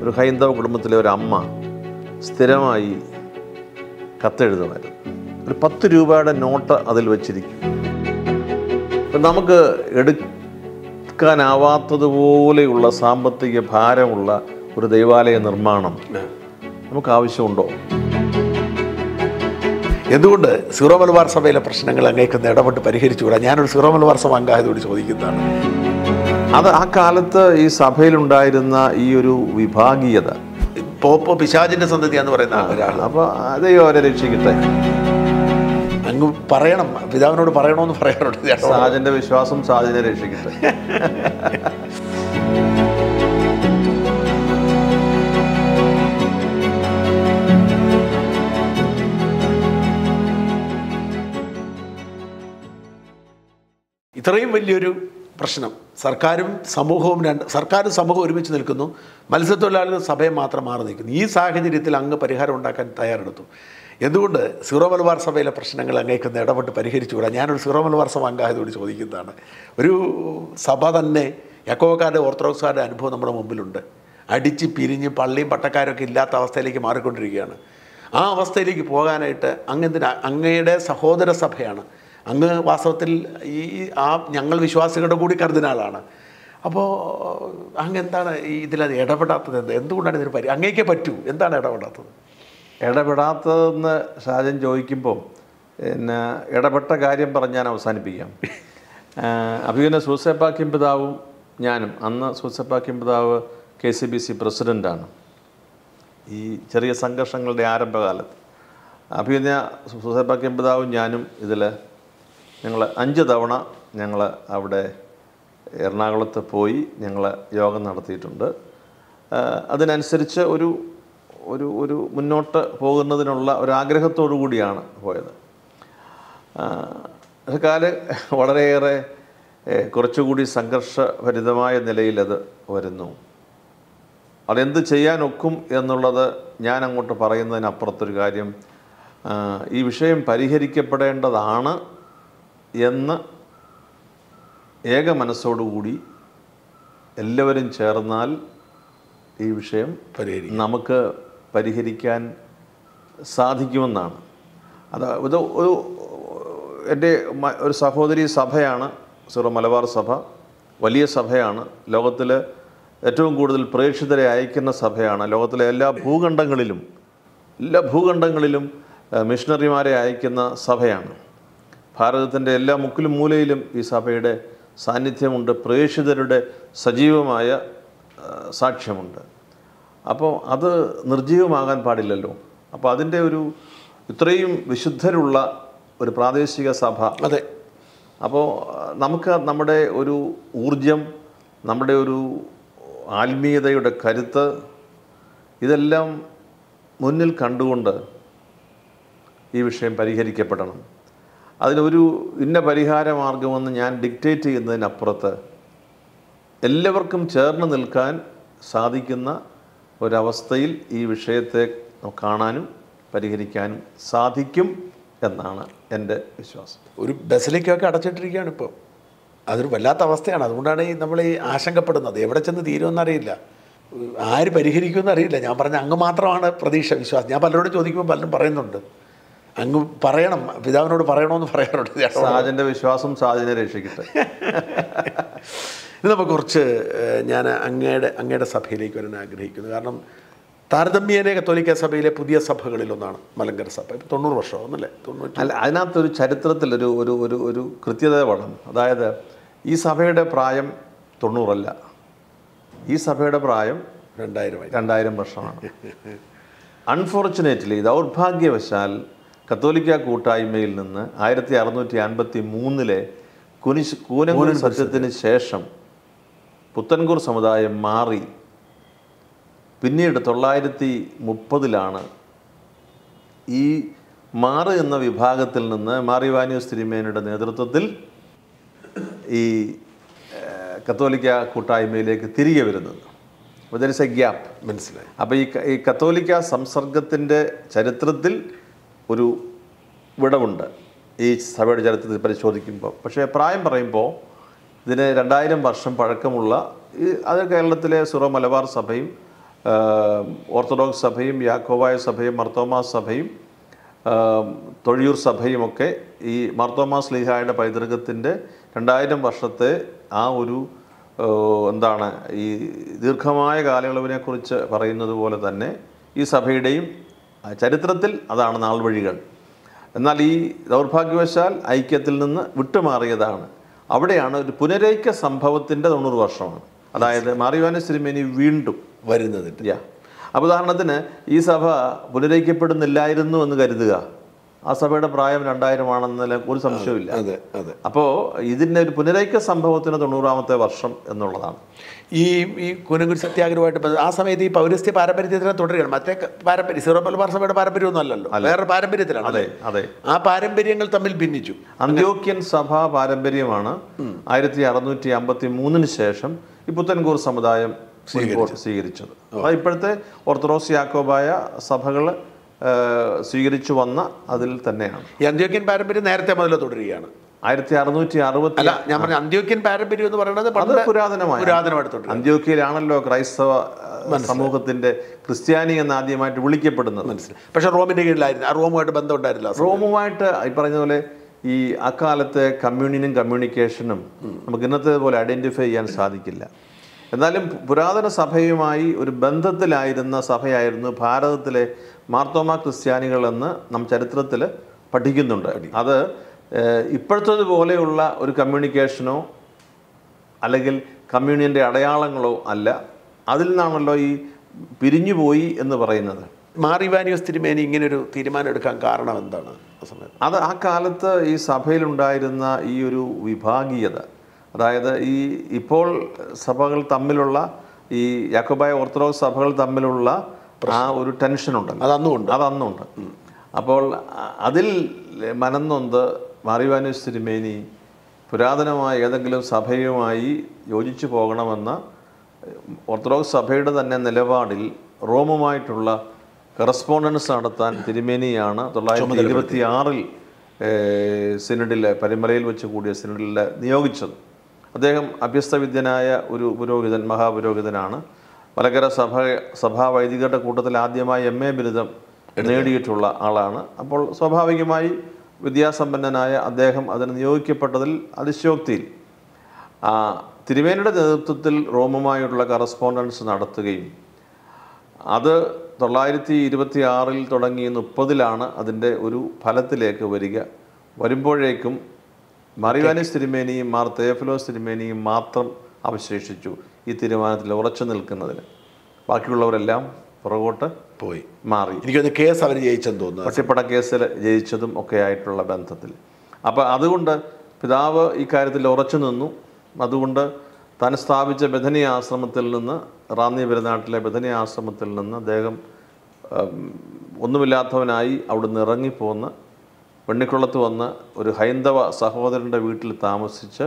ഒരു ഹൈന്ദവ കുടുംബത്തിലെ ഒരു അമ്മ സ്ഥിരമായി കത്തെഴുതുമായിരുന്നു ഒരു പത്ത് രൂപയുടെ നോട്ട് അതിൽ വെച്ചിരിക്കും അപ്പം നമുക്ക് എടുക്കാനാവാത്തതുപോലെയുള്ള സാമ്പത്തിക ഭാരമുള്ള ഒരു ദൈവാലയ നിർമ്മാണം നമുക്ക് ആവശ്യമുണ്ടോ എന്തുകൊണ്ട് സീറോ മലബാർ സഭയിലെ പ്രശ്നങ്ങൾ അങ്ങേക്കൊന്ന് ഇടപെട്ട് പരിഹരിച്ചുകൂടാ ഞാനൊരു സീറോ മലബാർ സഭ അംഗമായതോട് ചോദിക്കുന്നതാണ് അത് ആ കാലത്ത് ഈ സഭയിലുണ്ടായിരുന്ന ഈ ഒരു വിഭാഗീയത പോപ്പോ പിശാചിന്റെ സന്തതിയാന്ന് പറയുന്ന ഒരാൾ അപ്പോൾ ദൈവം അവരെ രക്ഷിക്കട്ടെ അങ്ങ് പറയണം പിതാവിനോട് പറയണമെന്ന് പറയാറുണ്ട് ചേട്ടാ. സാജന്റെ വിശ്വാസം സാജനെ രക്ഷിക്കട്ടെ ഇത്രയും വലിയൊരു പ്രശ്നം സർക്കാരും സമൂഹവും രണ്ട് സർക്കാരും സമൂഹവും ഒരുമിച്ച് നിൽക്കുന്നു മത്സ്യത്തൊഴിലാളികൾ സഭയെ മാത്രം മാറി നിൽക്കുന്നു ഈ സാഹചര്യത്തിൽ അങ്ങ് പരിഹാരം ഉണ്ടാക്കാൻ തയ്യാറെടുത്തു എന്തുകൊണ്ട് സീറോ മലബാർ സഭയിലെ പ്രശ്നങ്ങൾ അങ്ങേക്കൊന്ന് ഇടപെട്ട് പരിഹരിച്ചുകൂടാ ഞാനൊരു സീറോ മലബാർ സഭ അംഗമായതോട് ചോദിക്കുന്നതാണ് ഒരു സഭ തന്നെ യക്കോക്കാരുടെ ഓർത്തഡോക്സുകാരുടെ അനുഭവം നമ്മുടെ മുമ്പിലുണ്ട് അടിച്ച് പിരിഞ്ഞ് പള്ളിയും പട്ടക്കാരൊക്കെ ഇല്ലാത്ത അവസ്ഥയിലേക്ക് മാറിക്കൊണ്ടിരിക്കുകയാണ് ആ അവസ്ഥയിലേക്ക് പോകാനായിട്ട് അങ്ങെന്തിനാ അങ്ങയുടെ സഹോദര സഭയാണ് അങ്ങ് വാസ്തവത്തിൽ ഈ ആ ഞങ്ങൾ വിശ്വാസികളുടെ കൂടി കരുതിനാളാണ് അപ്പോൾ അങ്ങ് എന്താണ് ഈ ഇതിലത് ഇടപെടാത്തത് എന്ത് എന്തുകൊണ്ടാണ് ഇതിന് പരി അങ്ങേക്കേ പറ്റൂ എന്താണ് ഇടപെടാത്തത് ഇടപെടാത്തതെന്ന് ഷാജൻ ചോദിക്കുമ്പോൾ പിന്നെ ഇടപെട്ട കാര്യം പറഞ്ഞ് ഞാൻ അവസാനിപ്പിക്കാം അഭിഗന സൂസേപ്പാക്യം പിതാവും ഞാനും അന്ന് സൂസേപ്പാക്യം പിതാവ് കെ സി ബി സി പ്രസിഡൻ്റാണ് ഈ ചെറിയ സംഘർഷങ്ങളുടെ ആരംഭകാലത്ത് അഭിഗന സൂസേപ്പാക്യം പിതാവും ഞാനും ഇതിൽ ഞങ്ങൾ അഞ്ച് തവണ ഞങ്ങൾ അവിടെ എറണാകുളത്ത് പോയി ഞങ്ങൾ യോഗം നടത്തിയിട്ടുണ്ട് ആ, അതിനനുസരിച്ച് ഒരു ഒരു ഒരു മുന്നോട്ട് പോകുന്നതിനുള്ള ഒരു ആഗ്രഹത്തോടു കൂടിയാണ് പോയത് ആ, പക്ഷെ കാല് വളരെയേറെ ഏ, കുറച്ചുകൂടി സംഘർഷഭരിതമായ നിലയിൽ അത് വരുന്നു അതെന്ത് ചെയ്യാനൊക്കും എന്നുള്ളത് ഞാൻ അങ്ങോട്ട് പറയുന്നതിനപ്പുറത്തൊരു കാര്യം ആ, ഈ വിഷയം പരിഹരിക്കപ്പെടേണ്ടതാണ് എന്ന് ഏക മനസ്സോടുകൂടി എല്ലാവരും ചേർന്നാൽ ഈ വിഷയം പരിഹരിക്കും നമുക്ക് പരിഹരിക്കാൻ സാധിക്കുമെന്നാണ് അത് ഇത് ഒരു എൻ്റെ മ- ഒരു സഹോദരി സഭയാണ് സിറോ മലബാർ സഭ വലിയ സഭയാണ് ലോകത്തിൽ ഏറ്റവും കൂടുതൽ പ്രേക്ഷിതരെ അയക്കുന്ന സഭയാണ് ലോകത്തിലെ എല്ലാ ഭൂഖണ്ഡങ്ങളിലും എല്ലാ ഭൂഖണ്ഡങ്ങളിലും ഏഹ്, മിഷണറിമാരെ അയക്കുന്ന സഭയാണ് ഭാരതത്തിൻ്റെ എല്ലാ മുക്കിലും മൂലയിലും ഈ സഭയുടെ സാന്നിധ്യമുണ്ട് പ്രേക്ഷിതരുടെ സജീവമായ ആ, സാക്ഷ്യമുണ്ട് അപ്പോൾ അത് നിർജീവമാകാൻ പാടില്ലല്ലോ അപ്പോൾ അതിൻ്റെ ഒരു ഇത്രയും വിശുദ്ധരുള്ള ഒരു പ്രാദേശിക സഭ അതെ അപ്പോൾ നമുക്ക് നമ്മുടെ ഒരു ഊർജം നമ്മുടെ ഒരു ആത്മീയതയുടെ കരുത്ത് ഇതെല്ലാം മുന്നിൽ കണ്ടുകൊണ്ട് ഈ വിഷയം പരിഹരിക്കപ്പെടണം അതിനൊരു ഇന്ന പരിഹാര മാർഗമെന്ന് ഞാൻ ഡിക്റ്റേറ്റ് ചെയ്യുന്നതിനപ്പുറത്ത് എല്ലാവർക്കും ചേർന്ന് നിൽക്കാൻ സാധിക്കുന്ന ഒരവസ്ഥയിൽ ഈ വിഷയത്തെ കാണാനും പരിഹരിക്കാനും സാധിക്കും എന്നാണ് എൻ്റെ വിശ്വാസം ഒരു ബസ്സിലേക്കൊക്കെ അടച്ചിട്ടിരിക്കുകയാണ് ഇപ്പോൾ അതൊരു വല്ലാത്ത അവസ്ഥയാണ് അതുകൊണ്ടാണ് ഈ നമ്മൾ ഈ ആശങ്കപ്പെടുന്നത് എവിടെ ചെന്ന് തീരുമെന്നറിയില്ല ആര് പരിഹരിക്കുമെന്ന് അറിയില്ല ഞാൻ പറഞ്ഞ അങ്ങ് മാത്രമാണ് പ്രതീക്ഷ വിശ്വാസം ഞാൻ പലരോടും ചോദിക്കുമ്പോൾ പലരും പറയുന്നുണ്ട് അങ്ങ് പറയണം പിതാവിനോട് പറയണമെന്ന് പറയാറുണ്ട് ചേട്ടനോട്. സാജൻ്റെ വിശ്വാസം സാജനെ രക്ഷിക്കട്ടെ ഇത് നമുക്ക് കുറച്ച് ഏഹ്, ഞാൻ അങ്ങയുടെ അങ്ങയുടെ സഭയിലേക്ക് വരാൻ ആഗ്രഹിക്കുന്നു കാരണം താരതമ്യേന കത്തോലിക്ക സഭയിലെ പുതിയ സഭകളിലൊന്നാണ് മലങ്കര സഭ ഇപ്പം തൊണ്ണൂറ് വർഷമാണെന്നല്ലേ തൊണ്ണൂറ്റി അല്ല അതിനകത്തൊരു ചരിത്രത്തിൽ ഒരു ഒരു ഒരു ഒരു കൃത്യത വേണം അതായത് ഈ സഭയുടെ പ്രായം തൊണ്ണൂറല്ല ഈ സഭയുടെ പ്രായം രണ്ടായിരമായി രണ്ടായിരം വർഷമാണ് അൺഫോർച്ചുനേറ്റ്ലി ദൗർഭാഗ്യവശാൽ കത്തോലിക്ക കൂട്ടായ്മയിൽ നിന്ന് ആയിരത്തി അറുന്നൂറ്റി അൻപത്തി മൂന്നിലെ കുനിശ് കൂനങ്കൂർ സത്യത്തിന് ശേഷം പുത്തൻകൂർ സമുദായം മാറി പിന്നീട് തൊള്ളായിരത്തി മുപ്പതിലാണ് ഈ മാറ് എന്ന വിഭാഗത്തിൽ നിന്ന് മാറിവാനിയോസ് തിരുമേനയുടെ നേതൃത്വത്തിൽ ഈ ഏഹ്, കത്തോലിക്ക കൂട്ടായ്മയിലേക്ക് തിരികെ വരുന്നത് ദർ ഇസ് എ ഗ്യാപ്പ് മനസ്സിലായി അപ്പോൾ ഈ ക- ഈ കത്തോലിക്ക സംസർഗത്തിൻ്റെ ചരിത്രത്തിൽ ഒരു വിടവുണ്ട് ഈ സഭയുടെ ചരിത്രത്തിൽ പരിശോധിക്കുമ്പോൾ പക്ഷേ പ്രായം പറയുമ്പോൾ ഇതിന് രണ്ടായിരം വർഷം പഴക്കമുള്ള ഈ അത് കേരളത്തിലെ സുറോ മലബാർ സഭയും ആ, ഓർത്തഡോക്സ് സഭയും യാക്കോബായ സഭയും മർത്തോമാ സഭയും ആ, തൊഴിയൂർ സഭയുമൊക്കെ ഈ മാർത്തോമാസ് ലീഹായുടെ പൈതൃകത്തിൻ്റെ രണ്ടായിരം വർഷത്തെ ആ ഒരു ആ, എന്താണ് ഈ ദീർഘമായ കാലയളവിനെക്കുറിച്ച് പറയുന്നത് പോലെ തന്നെ ഈ സഭയുടെയും ആ, ചരിത്രത്തിൽ അതാണ് നാൾ വഴികൾ എന്നാൽ ഈ ദൗർഭാഗ്യവശാൽ ഐക്യത്തിൽ നിന്ന് വിട്ടുമാറിയതാണ് അവിടെയാണ് ഒരു പുനരൈക്യ സംഭവത്തിൻ്റെ തൊണ്ണൂറ് വർഷമാണ് അതായത് മാറിവാന സിരിമേനി വീണ്ടും വരുന്നതിൻ്റെ യാ അപ്പോൾ ഉദാഹരണത്തിന് ഈ സഭ പുനരൈക്യപ്പെടുന്നില്ലായിരുന്നു എന്ന് കരുതുക ആ സഭയുടെ പ്രായം രണ്ടായിരമാണെന്നതിൽ ഒരു സംശയവുമില്ല അതെ അതെ അപ്പോൾ ഇതിൻ്റെ ഒരു പുനരൈക്യ സംഭവത്തിന് തൊണ്ണൂറാമത്തെ വർഷം എന്നുള്ളതാണ് ഈ ഈ കൂനങ്കുരി സത്യാഗ്രഹമായിട്ട് ബന്ധ- ആ സമയത്ത് ഈ പൗരസ്ത്യ പാരമ്പര്യത്തിനെ തുടരുകയാണ് മറ്റേ ക- പാരമ്പര്യം സീറോ മലബാർ സഭയുടെ പാരമ്പര്യമൊന്നും അല്ലല്ലോ വേറെ പാരമ്പര്യത്തിലാണ് അതെ അതെ ആ പാരമ്പര്യങ്ങൾ തമ്മിൽ ഭിന്നിച്ചു അന്ത്യോക്യൻ സഭാ പാരമ്പര്യമാണ് ആയിരത്തി അറുന്നൂറ്റി അമ്പത്തി മൂന്നിന് ശേഷം ഈ പുത്തൻകൂർ സമുദായം ഇപ്പോൾ സ്വീകരിച്ചത് അത് ഇപ്പോഴത്തെ ഓർത്തഡോക്സ് യാക്കോബായ സഭകൾ സ്വീകരിച്ചു വന്ന അതിൽ തന്നെയാണ് ഈ അന്ത്യോക്യൻ പാരമ്പര്യം നേരത്തെ മുതൽ തുടരുകയാണ് ആയിരത്തി അറുന്നൂറ്റി അറുപത്തി അല്ല ഞാൻ പറഞ്ഞ അന്ത്യോക്യൻ പാരമ്പര്യം എന്ന് പറയുന്നത് അത് പണ്ട് പുരാതനമായ പുരാതനമായിട്ട് തുടരും അന്ത്യോക്യയിലാണല്ലോ ക്രൈസ്തവ ആ, സമൂഹത്തിന്റെ ക്രിസ്ത്യാനി എന്ന് ആദ്യമായിട്ട് വിളിക്കപ്പെടുന്നത് പക്ഷെ റോമിന്റെ കീഴിലായിരുന്നു ആ റോമുമായിട്ട് ബന്ധം ഉണ്ടായിരുന്നില്ല ആ സമയത്ത്. റോമുമായിട്ട് ഈ പറഞ്ഞ പോലെ ഈ അക്കാലത്തെ കമ്മ്യൂണിനും കമ്മ്യൂണിക്കേഷനും നമുക്ക് ഇന്നത്തെ പോലെ ഐഡന്റിഫൈ ചെയ്യാൻ സാധിക്കില്ല എന്നാലും പുരാതന സഭയുമായി ഒരു ബന്ധത്തിലായിരുന്ന സഭയായിരുന്നു ഭാരതത്തിലെ മാർത്തോമ ക്രിസ്ത്യാനികൾ എന്ന് നാം ചരിത്രത്തിൽ പഠിക്കുന്നുണ്ട് അത് ഏഹ്, ഇപ്പോഴത്തേതുപോലെയുള്ള ഒരു കമ്മ്യൂണിക്കേഷനോ അല്ലെങ്കിൽ കമ്മ്യൂണിയൻ്റെ അടയാളങ്ങളോ അല്ല അതിൽ നിന്നാണല്ലോ ഈ പിരിഞ്ഞുപോയി എന്ന് പറയുന്നത് മാറിവാനിയോസ് തിരുമേനി ഇങ്ങനെ ഒരു തീരുമാനം എടുക്കാൻ കാരണം എന്താണ് ആ സമയത്ത് അത് ആ കാലത്ത് ഈ സഭയിലുണ്ടായിരുന്ന ഈ ഒരു വിഭാഗീയത അതായത് ഈ ഇപ്പോൾ സഭകൾ തമ്മിലുള്ള ഈ യാക്കോബായ ഓർത്തഡോക്സ് സഭകൾ തമ്മിലുള്ള ആ ഒരു ടെൻഷൻ ഉണ്ടല്ലോ അത് അന്നും ഉണ്ട് അത് അന്നുണ്ട് അപ്പോൾ അ- അതിൽ മനന്നൊന്ത് മാറിവാനൂസ് തിരുമേനി പുരാതനമായ ഏതെങ്കിലും സഭയുമായി യോജിച്ചു പോകണമെന്ന ഓർത്തഡോക്സ് സഭയുടെ തന്നെ നിലപാടിൽ റോമുമായിട്ടുള്ള കറസ്പോണ്ടൻസ് നടത്താൻ തിരുമേനിയാണ് തൊള്ളായിരത്തി ഇരുപത്തി ആറിൽ സിനഡിൽ പരിമലയിൽ വെച്ച് കൂടിയ സിനഡിൽ നിയോഗിച്ചത് അദ്ദേഹം അഭ്യസ്തവിദ്യനായ ഒരു പുരോഹിതൻ മഹാപുരോഹിതനാണ് മലക്കര സഭ സഭാ വൈദികരുടെ കൂട്ടത്തിൽ ആദ്യമായി എം എ ബിരുദം നേടിയിട്ടുള്ള ആളാണ് അപ്പോൾ സ്വാഭാവികമായി വിദ്യാസമ്പന്നനായ അദ്ദേഹം അതിന് നിയോഗിക്കപ്പെട്ടതിൽ അതിശയോക്തിയിൽ ആ, തിരുമേനിയുടെ നേതൃത്വത്തിൽ റോമുമായുള്ള കറസ്പോണ്ടൻസ് നടത്തുകയും അത് തൊള്ളായിരത്തി ഇരുപത്തി ആറിൽ തുടങ്ങി മുപ്പതിലാണ് അതിൻ്റെ ഒരു ഫലത്തിലേക്ക് വരിക വരുമ്പോഴേക്കും മറിവാനിസ് തിരുമേനിയും മാർ തേഫലോസ് തിരുമേനിയും മാത്രം അവശേഷിച്ചു ഈ തീരുമാനത്തിൽ ഉറച്ചു നിൽക്കുന്നതിന് ബാക്കിയുള്ളവരെല്ലാം പുറകോട്ട് പോയി മാറി എനിക്കൊന്ന് കേസ് അവർ ജയിച്ചെന്ന് തോന്നുന്നു പട്ടിപ്പട കേസിൽ ജയിച്ചതും ഒക്കെ ആയിട്ടുള്ള ബന്ധത്തിൽ അപ്പോൾ അതുകൊണ്ട് പിതാവ് ഈ കാര്യത്തിൽ ഉറച്ചു നിന്നു അതുകൊണ്ട് താൻ സ്ഥാപിച്ച ബഥനി ആശ്രമത്തിൽ നിന്ന് റാന്നി പെരുന്നാട്ടിലെ ബഥനി ആശ്രമത്തിൽ നിന്ന് അദ്ദേഹം ഉം, ഒന്നുമില്ലാത്തവനായി അവിടുന്ന് ഇറങ്ങിപ്പോന്ന് വെണ്ണിക്കുളത്ത് വന്ന് ഒരു ഹൈന്ദവ സഹോദരൻ്റെ വീട്ടിൽ താമസിച്ച്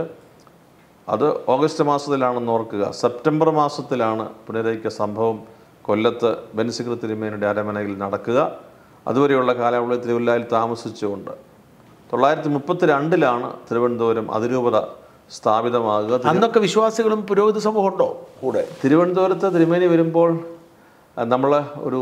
അത് ഓഗസ്റ്റ് മാസത്തിലാണെന്ന് ഓർക്കുക സെപ്റ്റംബർ മാസത്തിലാണ് പുനരൈക്യ സംഭവം കൊല്ലത്ത് ബെൻസികർ തിരുമേനിയുടെ അരമനയിൽ നടക്കുക അതുവരെയുള്ള കാലയളവിൽ തിരുവല്ലയിൽ താമസിച്ചുകൊണ്ട് തൊള്ളായിരത്തി മുപ്പത്തി രണ്ടിലാണ് തിരുവനന്തപുരം അതിരൂപത സ്ഥാപിതമാകുക അന്നൊക്കെ വിശ്വാസികളും പുരോഹിത സമൂഹം ഉണ്ടോ കൂടെ തിരുവനന്തപുരത്ത് തിരുമേനി വരുമ്പോൾ നമ്മൾ ഒരു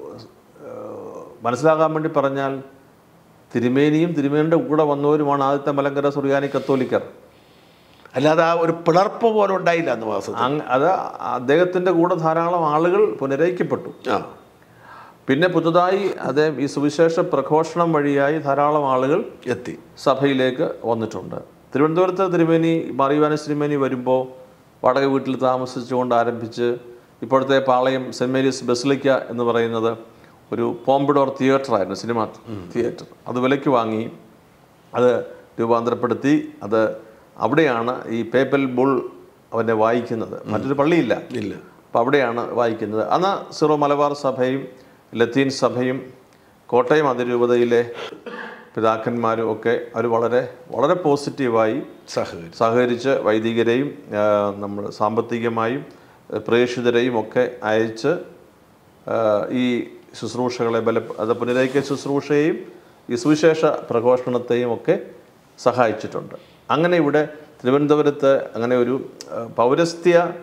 ആ, മനസ്സിലാകാൻ വേണ്ടി പറഞ്ഞാൽ തിരുമേനിയും തിരുമേനിയുടെ കൂടെ വന്നവരുമാണ് ആദ്യത്തെ മലങ്കര സുറിയാനി കത്തോലിക്കർ അല്ലാതെ ആ ഒരു പിളർപ്പ് പോലെ ഉണ്ടായില്ല അന്ന് മാസത്തിൽ അങ് അത് അദ്ദേഹത്തിൻ്റെ കൂടെ ധാരാളം ആളുകൾ പുനരയിക്കപ്പെട്ടു ആ പിന്നെ പുതുതായി അദ്ദേഹം ഈ സുവിശേഷ പ്രഘോഷണം വഴിയായി ധാരാളം ആളുകൾ എത്തി സഭയിലേക്ക് വന്നിട്ടുണ്ട് തിരുവനന്തപുരത്ത് തിരുമേനി മറിയുവാന തിരുമേനി വരുമ്പോൾ വാടക വീട്ടിൽ താമസിച്ചുകൊണ്ട് ആരംഭിച്ച് ഇപ്പോഴത്തെ പാളയം സെൻറ് മേരീസ് ബസിലിക്ക എന്ന് പറയുന്നത് ഒരു പോംപിഡോർ തിയേറ്റർ ആയിരുന്നു സിനിമ തിയേറ്റർ അത് വിലയ്ക്ക് വാങ്ങി അത് രൂപാന്തരപ്പെടുത്തി അത് അവിടെയാണ് ഈ പേപ്പൽ ബുൾ അവനെ വായിക്കുന്നത് മറ്റൊരു പള്ളിയില്ല ഇല്ല അപ്പോൾ അവിടെയാണ് വായിക്കുന്നത് അന്ന് സിറോ മലബാർ സഭയും ലത്തീൻ സഭയും കോട്ടയം അതിരൂപതയിലെ പിതാക്കന്മാരും ഒക്കെ അവർ വളരെ വളരെ പോസിറ്റീവായി സഹകരി സഹകരിച്ച് വൈദികരെയും ആ, നമ്മൾ സാമ്പത്തികമായും ആ, പ്രേക്ഷിതരെയും ഒക്കെ അയച്ച് ആ, ഈ ശുശ്രൂഷകളെ ബല അത് പുനരൈക്യ ശുശ്രൂഷയെയും ഈ സുവിശേഷ പ്രഘോഷണത്തെയും ഒക്കെ സഹായിച്ചിട്ടുണ്ട് അങ്ങനെ ഇവിടെ തിരുവനന്തപുരത്ത് അങ്ങനെ ഒരു ആ, പൗരസ്ത്യ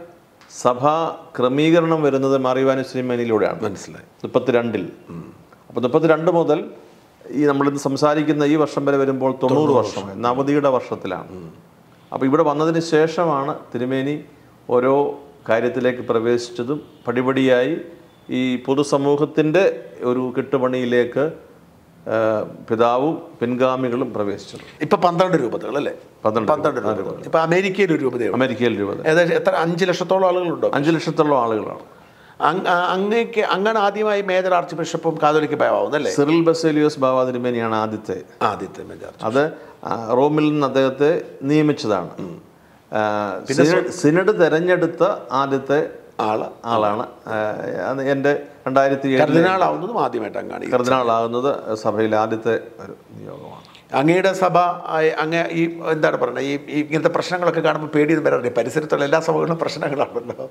സഭാ ക്രമീകരണം വരുന്നത് മാറിവാനുശ്രീമേനിയിലൂടെയാണ് മനസ്സിലായി മുപ്പത്തിരണ്ടിൽ അപ്പോൾ മുപ്പത്തിരണ്ട് മുതൽ ഈ നമ്മളിന്ന് സംസാരിക്കുന്ന ഈ വർഷം വരെ വരുമ്പോൾ തൊണ്ണൂറ് വർഷമായി നവതിയുടെ വർഷത്തിലാണ് അപ്പോൾ ഇവിടെ വന്നതിന് ശേഷമാണ് തിരുമേനി ഓരോ കാര്യത്തിലേക്ക് പ്രവേശിച്ചതും പടിപടിയായി ഈ പൊതുസമൂഹത്തിൻ്റെ ഒരു കെട്ടുപണിയിലേക്ക് ആ, പിതാവും പിൻഗാമികളും പ്രവേശിച്ചത് ഇപ്പൊ പന്ത്രണ്ട് രൂപതകൾ അല്ലേ പന്ത്രണ്ട് പന്ത്രണ്ട് രൂപതകൾ ഇപ്പൊ അമേരിക്കയിൽ ഒരു രൂപതയുണ്ട് അമേരിക്കയിൽ രൂപത ഏകദേശം എത്ര അഞ്ച് ലക്ഷത്തോളം ആളുകളുണ്ടോ അഞ്ച് ലക്ഷത്തോളം ആളുകളാണ് അങ്- ആ- അങ്ങേക്ക് അങ്ങനെ ആദ്യമായി മേജർ ആർച്ച് ബിഷപ്പും കാതോലിക്ക് ആവുന്നല്ലേ സിറിൽ ബസേലിയോസ് ബാബ തിരുമേനിയാണ് ആദ്യത്തെ ആദ്യത്തെ മേജർ അത് ആ, റോമിൽ നിന്ന് അദ്ദേഹത്തെ നിയമിച്ചതാണ് ആ, സിനഡ് സിനഡ് തെരഞ്ഞെടുത്ത ആദ്യത്തെ ആള് ആളാണ് ആ, അത് എൻ്റെ രണ്ടായിരത്തി ഏഴിൽ കർദിനാളാവുന്നതും ആദ്യമായിട്ടാണ് കാണി കർദിനാളാകുന്നത് സഭയിലെ ആദ്യത്തെ ഒരു നിയോഗമാണ് അങ്ങയുടെ സഭ ആയ- അങ്ങ് ഈ എന്താണ് പറയുന്നത് ഈ ഈ ഇങ്ങനത്തെ പ്രശ്നങ്ങളൊക്കെ കാണുമ്പോൾ പേടിയൊന്നും വരാറില്ല പരിസരത്തുള്ള എല്ലാ സഭകളിലും പ്രശ്നങ്ങളാണല്ലോ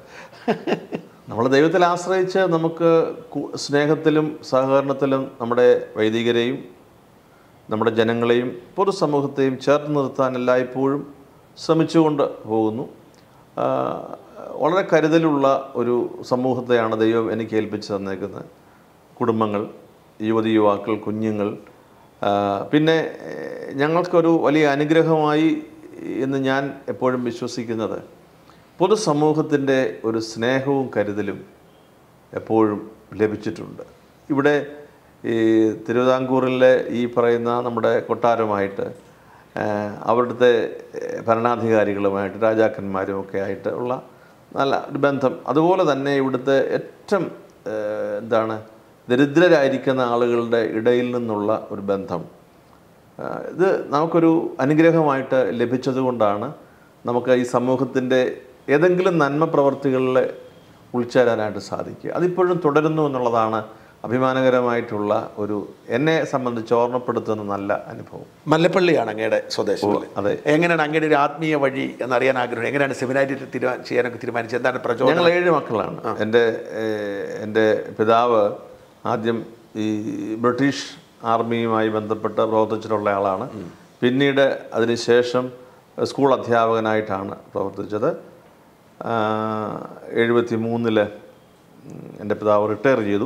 നമ്മൾ ദൈവത്തിൽ ആശ്രയിച്ച് നമുക്ക് കു- സ്നേഹത്തിലും സഹകരണത്തിലും നമ്മുടെ വൈദികരെയും നമ്മുടെ ജനങ്ങളെയും പൊതുസമൂഹത്തെയും ചേർത്ത് നിർത്താൻ എല്ലായ്പ്പോഴും ശ്രമിച്ചുകൊണ്ട് പോകുന്നു ആ, വളരെ കരുതലുള്ള ഒരു സമൂഹത്തെയാണ് ദൈവം എനിക്ക് ഏൽപ്പിച്ച് തന്നേക്കുന്നത് കുടുംബങ്ങൾ യുവതി യുവാക്കൾ കുഞ്ഞുങ്ങൾ ആ, പിന്നെ ഏഹ്, ഞങ്ങൾക്കൊരു വലിയ അനുഗ്രഹമായി എന്ന് ഞാൻ എപ്പോഴും വിശ്വസിക്കുന്നത് പൊതുസമൂഹത്തിൻ്റെ ഒരു സ്നേഹവും കരുതലും എപ്പോഴും ലഭിച്ചിട്ടുണ്ട് ഇവിടെ ഈ തിരുവിതാംകൂറിലെ ഈ പറയുന്ന നമ്മുടെ കൊട്ടാരമായിട്ട് ആ, അവിടുത്തെ ഏഹ്, ഭരണാധികാരികളുമായിട്ട് രാജാക്കന്മാരും ഒക്കെ ആയിട്ട് ഉള്ള നല്ല ഒരു ബന്ധം അതുപോലെ തന്നെ ഇവിടുത്തെ ഏറ്റവും ഏഹ്, എന്താണ് ദരിദ്രരായിരിക്കുന്ന ആളുകളുടെ ഇടയിൽ നിന്നുള്ള ഒരു ബന്ധം ആ, ഇത് നമുക്കൊരു അനുഗ്രഹമായിട്ട് ലഭിച്ചതുകൊണ്ടാണ് നമുക്ക് ഈ സമൂഹത്തിൻ്റെ ഏതെങ്കിലും നന്മ പ്രവർത്തികളിൽ ഉൾച്ചേരാനായിട്ട് സാധിക്കുക അതിപ്പോഴും തുടരുന്നു എന്നുള്ളതാണ് അഭിമാനകരമായിട്ടുള്ള ഒരു എന്നെ സംബന്ധിച്ച് ഓർമ്മപ്പെടുത്തുന്ന നല്ല അനുഭവം മല്ലപ്പള്ളിയാണ് അങ്ങയുടെ സ്വദേശം അതെ എങ്ങനെയാണ് അങ്ങയുടെ ഒരു ആത്മീയ വഴി എന്നറിയാൻ ആഗ്രഹം എങ്ങനെയാണ് സെമിനാരി തീരുമാനം ചെയ്യാനൊക്കെ തീരുമാനിച്ചത് എന്താണ് പ്രചോദനം ഞങ്ങൾ ഏഴ് മക്കളാണ് എൻ്റെ ഏഹ്, എൻ്റെ പിതാവ് ആദ്യം ഈ ബ്രിട്ടീഷ് ആർമിയുമായി ബന്ധപ്പെട്ട് പ്രവർത്തിച്ചിട്ടുള്ള ആളാണ് പിന്നീട് അതിനുശേഷം സ്കൂൾ അധ്യാപകനായിട്ടാണ് പ്രവർത്തിച്ചത് എഴുപത്തി മൂന്നില് എൻ്റെ പിതാവ് റിട്ടയർ ചെയ്തു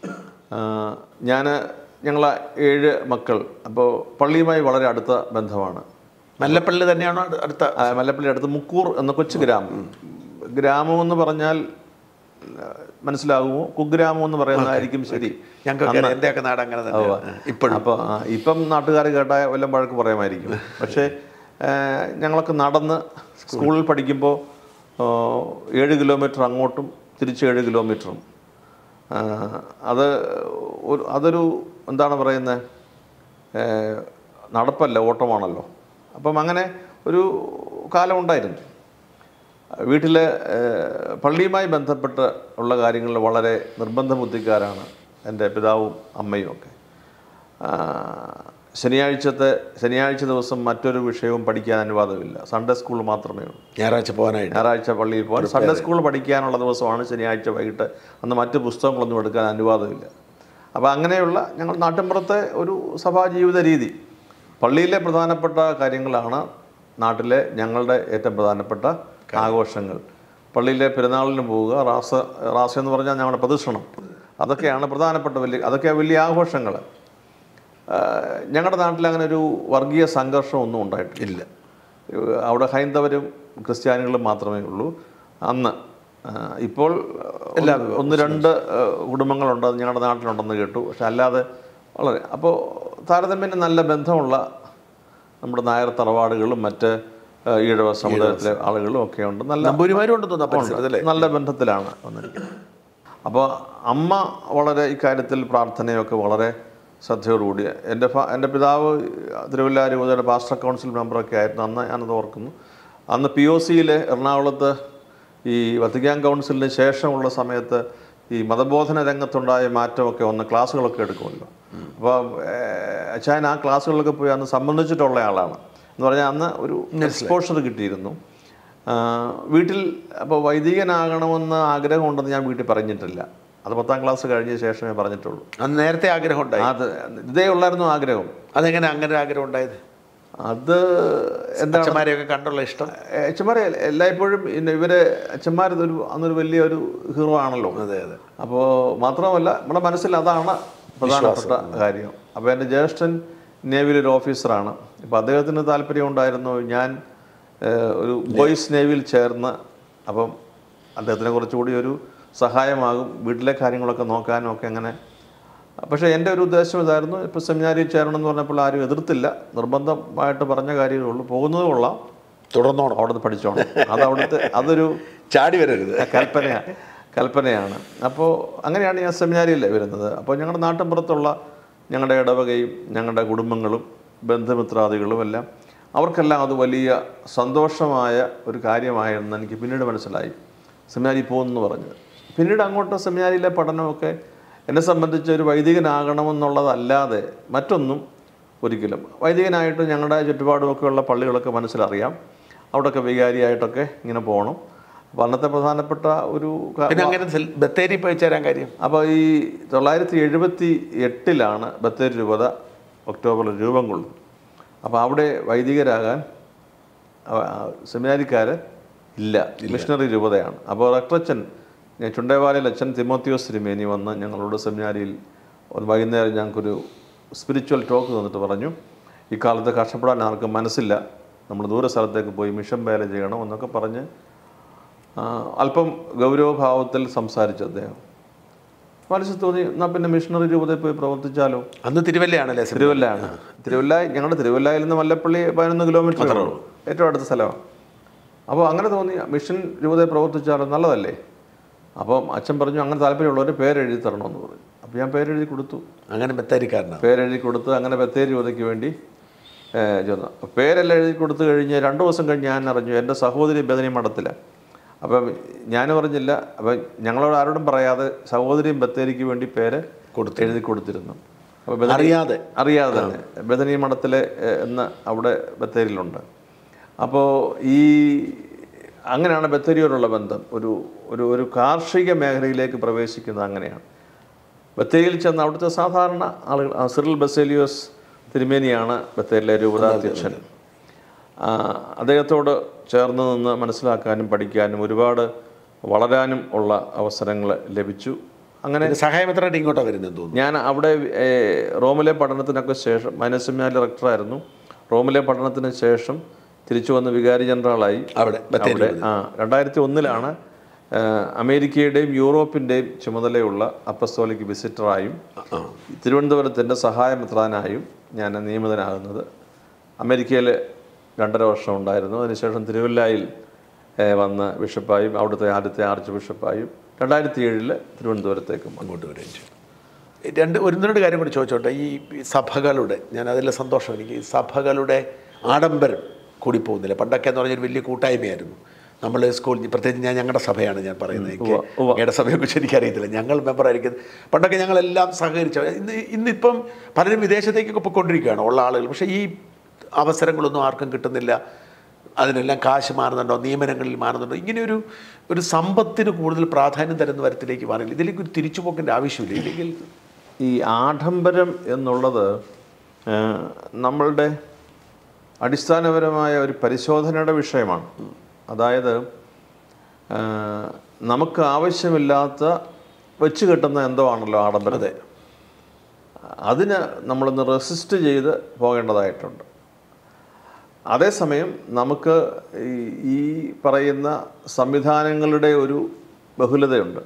ഞാൻ ഞങ്ങൾ ഏഴ് മക്കൾ അപ്പോൾ പള്ളിയുമായി വളരെ അടുത്ത ബന്ധമാണ് മല്ലപ്പള്ളി തന്നെയാണോ അടു- അടുത്ത ആ, മല്ലപ്പള്ളി അടുത്ത് മുക്കൂർ എന്ന കൊച്ചു ഗ്രാമം ഗ്രാമം എന്ന് പറഞ്ഞാൽ ആ, മനസ്സിലാകുമോ കുഗ്രാമം എന്ന് പറയുന്നതായിരിക്കും ശരി ഞങ്ങൾക്ക് എൻ്റെയൊക്കെ നാട് അങ്ങനെ തന്നെ ഇപ്പോഴും അപ്പോൾ ഇപ്പം നാട്ടുകാർ കേട്ടാൽ വല്ലതും വഴക്ക് പറയാമായിരിക്കും പക്ഷേ ആ, ഞങ്ങളൊക്കെ നടന്ന് സ്കൂളിൽ പഠിക്കുമ്പോൾ ആ, ഏഴ് കിലോമീറ്റർ അങ്ങോട്ടും തിരിച്ച് ഏഴ് കിലോമീറ്ററും ആ, അത് ഒരു അതൊരു എന്താണ് പറയുന്നത് നടപ്പല്ല ഓട്ടമാണല്ലോ അപ്പം അങ്ങനെ ഒരു കാലം ഉണ്ടായിരുന്നു വീട്ടിൽ പള്ളിയുമായി ബന്ധപ്പെട്ട് ഉള്ള കാര്യങ്ങളിൽ വളരെ നിർബന്ധ ബുദ്ധിക്കാരാണ് എൻ്റെ പിതാവും അമ്മയും ഒക്കെ ആ, ശനിയാഴ്ചത്തെ ശനിയാഴ്ച ദിവസം മറ്റൊരു വിഷയവും പഠിക്കാൻ അനുവാദമില്ല സൺഡേ സ്കൂൾ മാത്രമേ ഉള്ളൂ ഞായറാഴ്ച പോകാനായിട്ട് ഞായറാഴ്ച പള്ളിയിൽ പോകാൻ സൺഡേ സ്കൂൾ പഠിക്കാനുള്ള ദിവസമാണ് ശനിയാഴ്ച വൈകിട്ട് അന്ന് മറ്റ് പുസ്തകങ്ങളൊന്നും എടുക്കാൻ അനുവാദമില്ല അപ്പോൾ അങ്ങനെയുള്ള ഞങ്ങൾ നാട്ടിൻപുറത്തെ ഒരു സഭാ ജീവിത രീതി പള്ളിയിലെ പ്രധാനപ്പെട്ട കാര്യങ്ങളാണ് നാട്ടിലെ ഞങ്ങളുടെ ഏറ്റവും പ്രധാനപ്പെട്ട ആഘോഷങ്ങൾ പള്ളിയിലെ പെരുന്നാളിന് പോവുക റാസ റാസ എന്ന് പറഞ്ഞാൽ ഞങ്ങളുടെ പ്രദക്ഷിണം അതൊക്കെയാണ് പ്രധാനപ്പെട്ട വലിയ അതൊക്കെ വലിയ ആഘോഷങ്ങൾ ഞങ്ങളുടെ നാട്ടിൽ അങ്ങനെ ഒരു വർഗീയ സംഘർഷം ഒന്നും ഉണ്ടായിട്ടില്ല ഇല്ല ഏഹ് അവിടെ ഹൈന്ദവരും ക്രിസ്ത്യാനികളും മാത്രമേ ഉള്ളൂ അന്ന് ആ, ഇപ്പോൾ എല്ലാ ഒന്ന് രണ്ട് ഏഹ്, കുടുംബങ്ങളുണ്ട് അത് ഞങ്ങളുടെ നാട്ടിലുണ്ടെന്ന് കേട്ടു പക്ഷെ അല്ലാതെ വളരെ അപ്പോൾ താരതമ്യേന നല്ല ബന്ധമുള്ള നമ്മുടെ നായർ തറവാടുകളും മറ്റ് ഏഹ്, ഈഴവ സമുദായത്തിലെ ആളുകളും ഒക്കെ ഉണ്ട് നല്ല നമ്പൂരിമാരും ഉണ്ടെന്ന് തോന്നുന്നു ആ പരിസരത്ത് അല്ലേ നല്ല ബന്ധത്തിലാണ് വന്നിരിക്കുന്നത് അപ്പോൾ അമ്മ വളരെ ഇക്കാര്യത്തിൽ പ്രാർത്ഥനയൊക്കെ വളരെ ശ്രദ്ധയോടുകൂടി എൻ്റെ ഫാ എൻ്റെ പിതാവ് തിരുവല്ല രൂപതയുടെ പാസ്റ്റർ കൗൺസിൽ മെമ്പറൊക്കെ ആയിരുന്നു അന്ന് ഞാനത് ഓർക്കുന്നു അന്ന് പി ഒ സിയിൽ എറണാകുളത്ത് ഈ വത്തിക്കാൻ കൗൺസിലിന് ശേഷമുള്ള സമയത്ത് ഈ മതബോധന രംഗത്തുണ്ടായ മാറ്റമൊക്കെ ഒന്ന് ക്ലാസ്സുകളൊക്കെ എടുക്കുമല്ലോ അപ്പോൾ അച്ഛൻ ആ ക്ലാസ്സുകളിലൊക്കെ പോയി അന്ന് സംബന്ധിച്ചിട്ടുള്ള ആളാണ് എന്ന് പറഞ്ഞാൽ അന്ന് ഒരു എക്സ്പോഷർ കിട്ടിയിരുന്നു ആ, വീട്ടിൽ അപ്പോൾ വൈദികനാകണമെന്ന് ആഗ്രഹമുണ്ടെന്ന് ഞാൻ വീട്ടിൽ പറഞ്ഞിട്ടില്ല അത് പത്താം ക്ലാസ് കഴിഞ്ഞ ശേഷമേ പറഞ്ഞിട്ടുള്ളൂ അന്ന് നേരത്തെ ആഗ്രഹം ഉണ്ടായി അത് ഇതേ ഉള്ളായിരുന്നു ആഗ്രഹം അതെങ്ങനെ അങ്ങനെ ഒരു ആഗ്രഹം ഉണ്ടായത് അത് എന്താ അച്ഛന്മാരെയൊക്കെ കണ്ടുള്ള ഇഷ്ടം അച്ഛന്മാരെ എല്ലായ്പ്പോഴും ഇന്ന ഇവരെ അച്ഛന്മാർ ഒരു അന്നൊരു വലിയൊരു ഹീറോ ആണല്ലോ അതെ അതെ അപ്പോൾ മാത്രമല്ല നമ്മുടെ മനസ്സിൽ അതാണ് പ്രധാനപ്പെട്ട കാര്യം അപ്പോൾ എൻ്റെ ജ്യേഷ്ഠൻ നേവിയിൽ ഒരു ഓഫീസറാണ് അപ്പോൾ അദ്ദേഹത്തിന് താല്പര്യം ഉണ്ടായിരുന്നു ഞാൻ ഏഹ്, ഒരു ബോയ്സ് നേവിയിൽ ചേർന്ന് അപ്പം അദ്ദേഹത്തിന് കുറച്ചുകൂടി ഒരു സഹായമാകും വീട്ടിലെ കാര്യങ്ങളൊക്കെ നോക്കാനും ഒക്കെ അങ്ങനെ പക്ഷേ എൻ്റെ ഒരു ഉദ്ദേശം ഇതായിരുന്നു ഇപ്പോൾ സെമിനാരിയിൽ ചേരണം എന്ന് പറഞ്ഞപ്പോൾ ആരും എതിർത്തില്ല നിർബന്ധമായിട്ട് പറഞ്ഞ കാര്യമേ ഉള്ളൂ പോകുന്നത് കൊള്ളാം തുടർന്നോണം അവിടെ നിന്ന് പഠിച്ചോണം അത് അവിടുത്തെ അതൊരു ചാടി വരരുത് കൽപ്പനയാണ് കൽപ്പനയാണ് അപ്പോൾ അങ്ങനെയാണ് ഞാൻ സെമിനാരിയിൽ വരുന്നത് അപ്പോൾ ഞങ്ങളുടെ നാട്ടിൻപുറത്തുള്ള ഞങ്ങളുടെ ഇടവകയും ഞങ്ങളുടെ കുടുംബങ്ങളും ബന്ധുമിത്രാദികളും എല്ലാം അവർക്കെല്ലാം അത് വലിയ സന്തോഷമായ ഒരു കാര്യമായെന്ന് എനിക്ക് പിന്നീട് മനസ്സിലായി സെമിനാരി പോകുമെന്ന് പറഞ്ഞത് പിന്നീട് അങ്ങോട്ട് സെമിനാരിയിലെ പഠനമൊക്കെ എന്നെ സംബന്ധിച്ച് ഒരു വൈദികനാകണമെന്നുള്ളതല്ലാതെ മറ്റൊന്നും ഒരിക്കലും വൈദികനായിട്ട് ഞങ്ങളുടെ ചുറ്റുപാടുമൊക്കെയുള്ള പള്ളികളൊക്കെ മനസ്സിലറിയാം അവിടെയൊക്കെ വികാരിയായിട്ടൊക്കെ ഇങ്ങനെ പോകണം അപ്പോൾ അന്നത്തെ പ്രധാനപ്പെട്ട ഒരു ക- പിന്നെ അങ്ങനെ സെൽ- ബത്തേരി പോയി ചേരാൻ കാര്യം അപ്പോൾ ഈ തൊള്ളായിരത്തി എഴുപത്തി എട്ടിലാണ് ബത്തേരി രൂപത ഒക്ടോബറിൽ രൂപം കൊള്ളുന്നത് അപ്പോൾ അവിടെ വൈദികരാകാൻ സെമിനാരിക്കാർ ഇല്ല മിഷണറി രൂപതയാണ് അപ്പോൾ റക്ടറച്ചൻ ഞാൻ ചുണ്ടേവാലയിൽ അച്ഛൻ തിമോത്തിയോസ് തിരുമേനി വന്ന് ഞങ്ങളോട് സെമിനാരിയിൽ ഒന്ന് വൈകുന്നേരം ഞങ്ങൾക്കൊരു സ്പിരിച്വൽ ടോക്ക് തന്നിട്ട് പറഞ്ഞു ഇക്കാലത്ത് കഷ്ടപ്പെടാൻ ആർക്കും മനസ്സില്ല നമ്മൾ ദൂര സ്ഥലത്തേക്ക് പോയി മിഷൻ വേല ചെയ്യണം എന്നൊക്കെ പറഞ്ഞ് ആ, അല്പം ഗൗരവഭാവത്തിൽ സംസാരിച്ചു അദ്ദേഹം മനസ്സിൽ തോന്നി എന്നാൽ പിന്നെ മിഷണറി രൂപതയിൽ പോയി പ്രവർത്തിച്ചാലോ അന്ന് തിരുവല്ലയാണല്ലേ സെമിനാരി? തിരുവല്ലയാണ് തിരുവല്ല ഞങ്ങളുടെ തിരുവല്ലയിൽ നിന്ന് മല്ലപ്പള്ളി പതിനൊന്ന് കിലോമീറ്റർ ഉള്ളൂ ഏറ്റവും അടുത്ത സ്ഥലമാണ് അപ്പോൾ അങ്ങനെ തോന്നി മിഷൻ രൂപതയിൽ പ്രവർത്തിച്ചാലോ നല്ലതല്ലേ അപ്പം അച്ഛൻ പറഞ്ഞു അങ്ങനെ താല്പര്യമുള്ളവർ പേരെഴുതി തരണമെന്ന് പറഞ്ഞു അപ്പോൾ ഞാൻ പേരെഴുതി കൊടുത്തു അങ്ങനെ ബത്തേരിക്കാരനാണ് പേരെഴുതി കൊടുത്ത് അങ്ങനെ ബത്തേരി രൂപതയ്ക്ക് വേണ്ടി ഏഹ്, ചെന്നു പേരെല്ലാം എഴുതി കൊടുത്തു കഴിഞ്ഞ് രണ്ട് ദിവസം കഴിഞ്ഞ് ഞാൻ അറിഞ്ഞു എൻ്റെ സഹോദരി ബദനി മഠത്തിലാണ് അപ്പം ഞാൻ പറഞ്ഞില്ല അപ്പം ഞങ്ങളോട് ആരോടും പറയാതെ സഹോദരിയും ബത്തേരിക്ക് വേണ്ടി പേര് കൊടുത്ത് എഴുതി കൊടുത്തിരുന്നു അപ്പോൾ ബദനി അറിയാതെ അറിയാതെ തന്നെ ബദനി മഠത്തിലെ ഏഹ്, എന്ന് അവിടെ ബത്തേരിയിലുണ്ട് അപ്പോൾ ഈ അങ്ങനെയാണ് ബത്തേരിയോടുള്ള ബന്ധം ഒരു ഒരു ഒരു കാർഷിക മേഖലയിലേക്ക് പ്രവേശിക്കുന്നത് അങ്ങനെയാണ് ബത്തേരിയിൽ ചെന്ന് അവിടുത്തെ സാധാരണ ആളുകൾ ആ, സിറിൽ ബസേലിയോസ് തിരുമേനിയാണ് ബത്തേരിയിലെ രൂപതാധ്യക്ഷൻ ആ, അദ്ദേഹത്തോട് ചേർന്ന് നിന്ന് മനസ്സിലാക്കാനും പഠിക്കാനും ഒരുപാട് വളരാനും ഉള്ള അവസരങ്ങൾ ലഭിച്ചു അങ്ങനെ പിന്നെ സഹായമെത്രയായിട്ട് ഇങ്ങോട്ടാണ് വരുന്നത് തോന്നുന്നു ഞാൻ അവിടെ ഏ, റോമിലെ പഠനത്തിനൊക്കെ ശേഷം മൈനസെമിനാരി ഡയറക്ടറായിരുന്നു റോമിലെ പഠനത്തിന് ശേഷം തിരിച്ചു വന്ന് വികാരി ജനറലായി അവിടെ ബത്തേരി അവിടെ ആ രണ്ടായിരത്തി ഒന്നിലാണ് അമേരിക്കയുടെയും യൂറോപ്പിൻ്റെയും ചുമതലയുള്ള അപ്പസ്തോലിക് വിസിറ്ററായും ആ തിരുവനന്തപുരത്തിൻ്റെ സഹായമിത്രാനായും ഞാൻ നിയമിതനാകുന്നത് അമേരിക്കയിൽ രണ്ടര വർഷം ഉണ്ടായിരുന്നു അതിനുശേഷം തിരുവല്ലായിൽ ഏ, വന്ന് ബിഷപ്പായും അവിടുത്തെ ആദ്യത്തെ ആർച്ച് ബിഷപ്പായും രണ്ടായിരത്തി ഏഴിൽ തിരുവനന്തപുരത്തേക്കും വന്നു അങ്ങോട്ട് വരികയും ചെയ്തു രണ്ട് ഒരു രണ്ട് കാര്യം കൂടി ചോദിച്ചോട്ടെ ഈ സഭകളുടെ ഞാൻ അതിൽ സന്തോഷം എനിക്ക് ഈ സഭകളുടെ ആഡംബരം കൂടി പോകുന്നില്ല പണ്ടൊക്കെ എന്ന് പറഞ്ഞൊരു വലിയ കൂട്ടായ്മയായിരുന്നു നമ്മൾ സ്കൂളിൽ പ്രത്യേകിച്ച് ഞാൻ ഞങ്ങളുടെ സഭയാണ് ഞാൻ പറയുന്നത് എനിക്ക് ഞങ്ങളുടെ സഭയെക്കുറിച്ച് എനിക്കറിയത്തില്ല ഞങ്ങൾ മെമ്പറായിരിക്കും പണ്ടൊക്കെ ഞങ്ങളെല്ലാം സഹകരിച്ച ഇന്ന് ഇന്നിപ്പം പലരും വിദേശത്തേക്കൊക്കെ പോയിക്കൊണ്ടിരിക്കുകയാണ് ഉള്ള ആളുകൾ പക്ഷേ ഈ അവസരങ്ങളൊന്നും ആർക്കും കിട്ടുന്നില്ല അതിനെല്ലാം കാശ് മാറുന്നുണ്ടോ നിയമനങ്ങളിൽ മാറുന്നുണ്ടോ ഇങ്ങനെ ഒരു ഒരു സമ്പത്തിന് കൂടുതൽ പ്രാധാന്യം തരുന്ന തരത്തിലേക്ക് മാറില്ല ഇതിലേക്ക് ഒരു തിരിച്ചുപോക്കിൻ്റെ ആവശ്യമില്ല ഇല്ലെങ്കിൽ ഈ ആഡംബരം എന്നുള്ളത് ആ, നമ്മളുടെ അടിസ്ഥാനപരമായ ഒരു പരിശോധനയുടെ വിഷയമാണ് അതായത് ആ, നമുക്ക് ആവശ്യമില്ലാത്ത വെച്ച് കിട്ടുന്ന എന്തോ ആണല്ലോ ആഡംബരം അതെ അതിന് നമ്മളൊന്ന് റെസിസ്റ്റ് ചെയ്ത് പോകേണ്ടതായിട്ടുണ്ട് അതേസമയം നമുക്ക് ഈ- ഈ പറയുന്ന സംവിധാനങ്ങളുടെ ഒരു ബഹുലതയുണ്ട്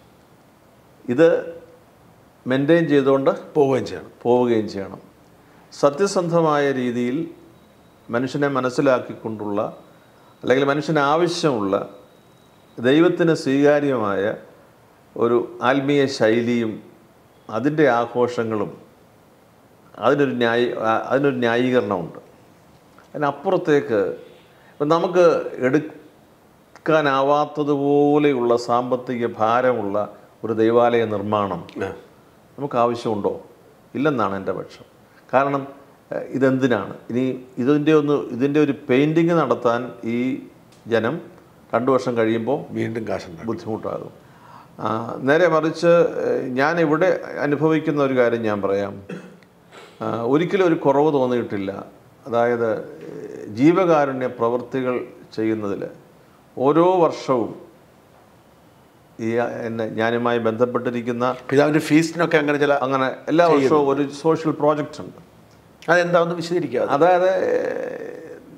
ഇത് മെയിൻറ്റെയിൻ ചെയ്തുകൊണ്ട് പോവുകയും ചെയ്യണം പോവുകയും ചെയ്യണം സത്യസന്ധമായ രീതിയിൽ മനുഷ്യനെ മനസ്സിലാക്കിക്കൊണ്ടുള്ള അല്ലെങ്കിൽ മനുഷ്യന് ആവശ്യമുള്ള ദൈവത്തിന് സ്വീകാര്യമായ ഒരു ആത്മീയ ശൈലിയും അതിൻ്റെ ആഘോഷങ്ങളും അതിനൊരു ന്യായ ആ- അതിനൊരു ന്യായീകരണമുണ്ട് അതിനപ്പുറത്തേക്ക് ഇപ്പം നമുക്ക് എടുക്കാനാവാത്തതുപോലെയുള്ള സാമ്പത്തിക ഭാരമുള്ള ഒരു ദൈവാലയ നിർമ്മാണം നമുക്ക് ആവശ്യമുണ്ടോ ഇല്ലെന്നാണ് എൻ്റെ പക്ഷം കാരണം ഏഹ്, ഇതെന്തിനാണ് ഇനി ഇതിൻ്റെ ഒന്ന് ഇതിൻ്റെ ഒരു പെയിൻറ്റിങ് നടത്താൻ ഈ ജനം രണ്ട് വർഷം കഴിയുമ്പോൾ വീണ്ടും കാശുണ്ടാകും ബുദ്ധിമുട്ടാകും ആ, നേരെ മറിച്ച് ഏഹ്, ഞാൻ ഇവിടെ അനുഭവിക്കുന്ന ഒരു കാര്യം ഞാൻ പറയാം ആ, ഒരിക്കലും ഒരു കുറവ് തോന്നിയിട്ടില്ല അതായത് ഏഹ്, ജീവകാരുണ്യ പ്രവൃത്തികൾ ചെയ്യുന്നതിൽ ഓരോ വർഷവും ഈ എന്നെ ഞാനുമായി ബന്ധപ്പെട്ടിരിക്കുന്ന പിതാവിൻ്റെ ഫീസിനൊക്കെ അങ്ങനെ ചില അങ്ങനെ എല്ലാ വർഷവും ഒരു സോഷ്യൽ പ്രോജക്റ്റ് ഉണ്ട് അതെന്താണെന്ന് വിശദീകരിക്കുക അതായത് ഏഹ്,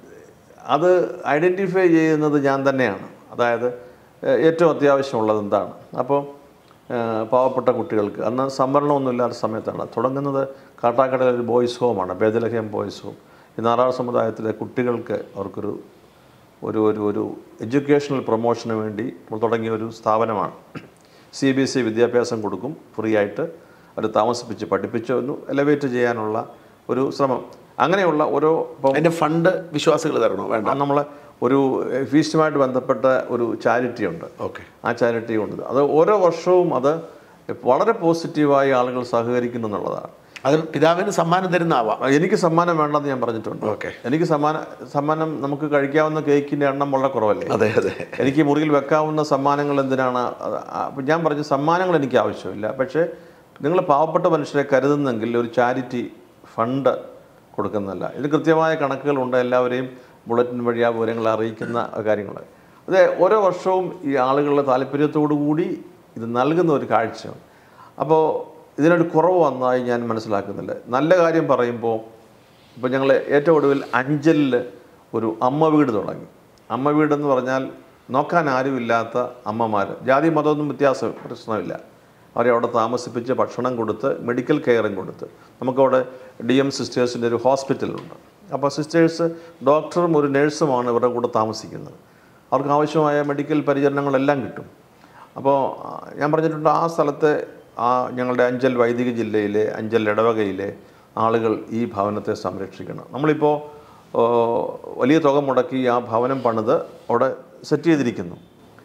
അത് ഐഡൻറ്റിഫൈ ചെയ്യുന്നത് ഞാൻ തന്നെയാണ് അതായത് ഏഹ്, ഏറ്റവും അത്യാവശ്യമുള്ളത് എന്താണ് അപ്പോൾ ഏഹ്, പാവപ്പെട്ട കുട്ടികൾക്ക് അന്ന് സംവരണമൊന്നുമില്ലാത്ത സമയത്താണ് തുടങ്ങുന്നത് കാട്ടാക്കടയിലെ ഒരു ബോയ്സ് ഹോമാണ് ബേദലഹ്യം ബോയ്സ് ഹോം ഈ നാറാർ സമുദായത്തിലെ കുട്ടികൾക്ക് അവർക്കൊരു ഒരു ഒരു ഒരു എഡ്യൂക്കേഷണൽ പ്രൊമോഷന് വേണ്ടി നമ്മൾ തുടങ്ങിയ ഒരു സ്ഥാപനമാണ് സി ബി എസ് ഇ വിദ്യാഭ്യാസം കൊടുക്കും ഫ്രീ ആയിട്ട് അവർ താമസിപ്പിച്ച് പഠിപ്പിച്ച് ഒന്ന് എലവേറ്റ് ചെയ്യാനുള്ള ഒരു ശ്രമം അങ്ങനെയുള്ള ഓരോ ഇപ്പം അതിൻ്റെ ഫണ്ട് വിശ്വാസികൾ തരണോ വേണ്ട നമ്മൾ ഒരു ഫീസ്റ്റുമായിട്ട് ബന്ധപ്പെട്ട ഒരു ചാരിറ്റി ഉണ്ട് ഓക്കെ ആ ചാരിറ്റി ഉണ്ട് അത് ഓരോ വർഷവും അത് വളരെ പോസിറ്റീവായി ആളുകൾ സഹകരിക്കുന്നു എന്നുള്ളതാണ് അത് പിതാവിന് സമ്മാനം തരുന്ന ആവാം എനിക്ക് സമ്മാനം വേണ്ടെന്ന് ഞാൻ പറഞ്ഞിട്ടുണ്ട് ഓക്കെ എനിക്ക് സമ്മാന സമ്മാനം നമുക്ക് കഴിക്കാവുന്ന കേക്കിൻ്റെ എണ്ണം വളരെ കുറവല്ലേ അതെ അതെ എനിക്ക് മുറിയിൽ വെക്കാവുന്ന സമ്മാനങ്ങൾ എന്തിനാണ് അത് ആ- അപ്പം ഞാൻ പറഞ്ഞു സമ്മാനങ്ങൾ എനിക്ക് ആവശ്യമില്ല പക്ഷേ നിങ്ങൾ പാവപ്പെട്ട മനുഷ്യരെ കരുതുന്നെങ്കിൽ ഒരു ചാരിറ്റി ഫണ്ട് കൊടുക്കുന്നതല്ല ഇതിന് കൃത്യമായ കണക്കുകളുണ്ട് എല്ലാവരെയും ബുള്ളറ്റിൻ വഴി ആ വിവരങ്ങൾ അറിയിക്കുന്ന കാര്യങ്ങൾ അത് ഓരോ വർഷവും ഈ ആളുകളുടെ താല്പര്യത്തോടു കൂടി ഇത് നൽകുന്ന ഒരു കാഴ്ചയാണ് അപ്പോൾ ഇതിനൊരു കുറവ് വന്നതായി ഞാൻ മനസ്സിലാക്കുന്നില്ല നല്ല കാര്യം പറയുമ്പോൾ ഇപ്പോൾ ഞങ്ങൾ ഏറ്റവും ഒടുവിൽ അഞ്ചലിൽ ഒരു അമ്മ വീട് തുടങ്ങി അമ്മ വീടെന്ന് പറഞ്ഞാൽ നോക്കാൻ ആരുമില്ലാത്ത അമ്മമാർ ജാതി മതമൊന്നും വ്യത്യാസം പ്രശ്നമില്ല അവരെ അവിടെ താമസിപ്പിച്ച് ഭക്ഷണം കൊടുത്ത് മെഡിക്കൽ കെയറും കൊടുത്ത് നമുക്കവിടെ ഡി എം സിസ്റ്റേഴ്സിൻ്റെ ഒരു ഹോസ്പിറ്റലുണ്ട് അപ്പോൾ സിസ്റ്റേഴ്സ് ഡോക്ടറും ഒരു നഴ്സുമാണ് ഇവരുടെ കൂടെ താമസിക്കുന്നത് അവർക്ക് ആവശ്യമായ മെഡിക്കൽ പരിചരണങ്ങളെല്ലാം കിട്ടും അപ്പോൾ ആ, ഞാൻ പറഞ്ഞിട്ടുണ്ട് ആ സ്ഥലത്തെ ആ ഞങ്ങളുടെ അഞ്ചൽ വൈദിക ജില്ലയിലെ അഞ്ചൽ ഇടവകയിലെ ആളുകൾ ഈ ഭവനത്തെ സംരക്ഷിക്കണം നമ്മളിപ്പോൾ ഓ, വലിയ തുക മുടക്കി ആ ഭവനം പണിത് അവിടെ സെറ്റ് ചെയ്തിരിക്കുന്നു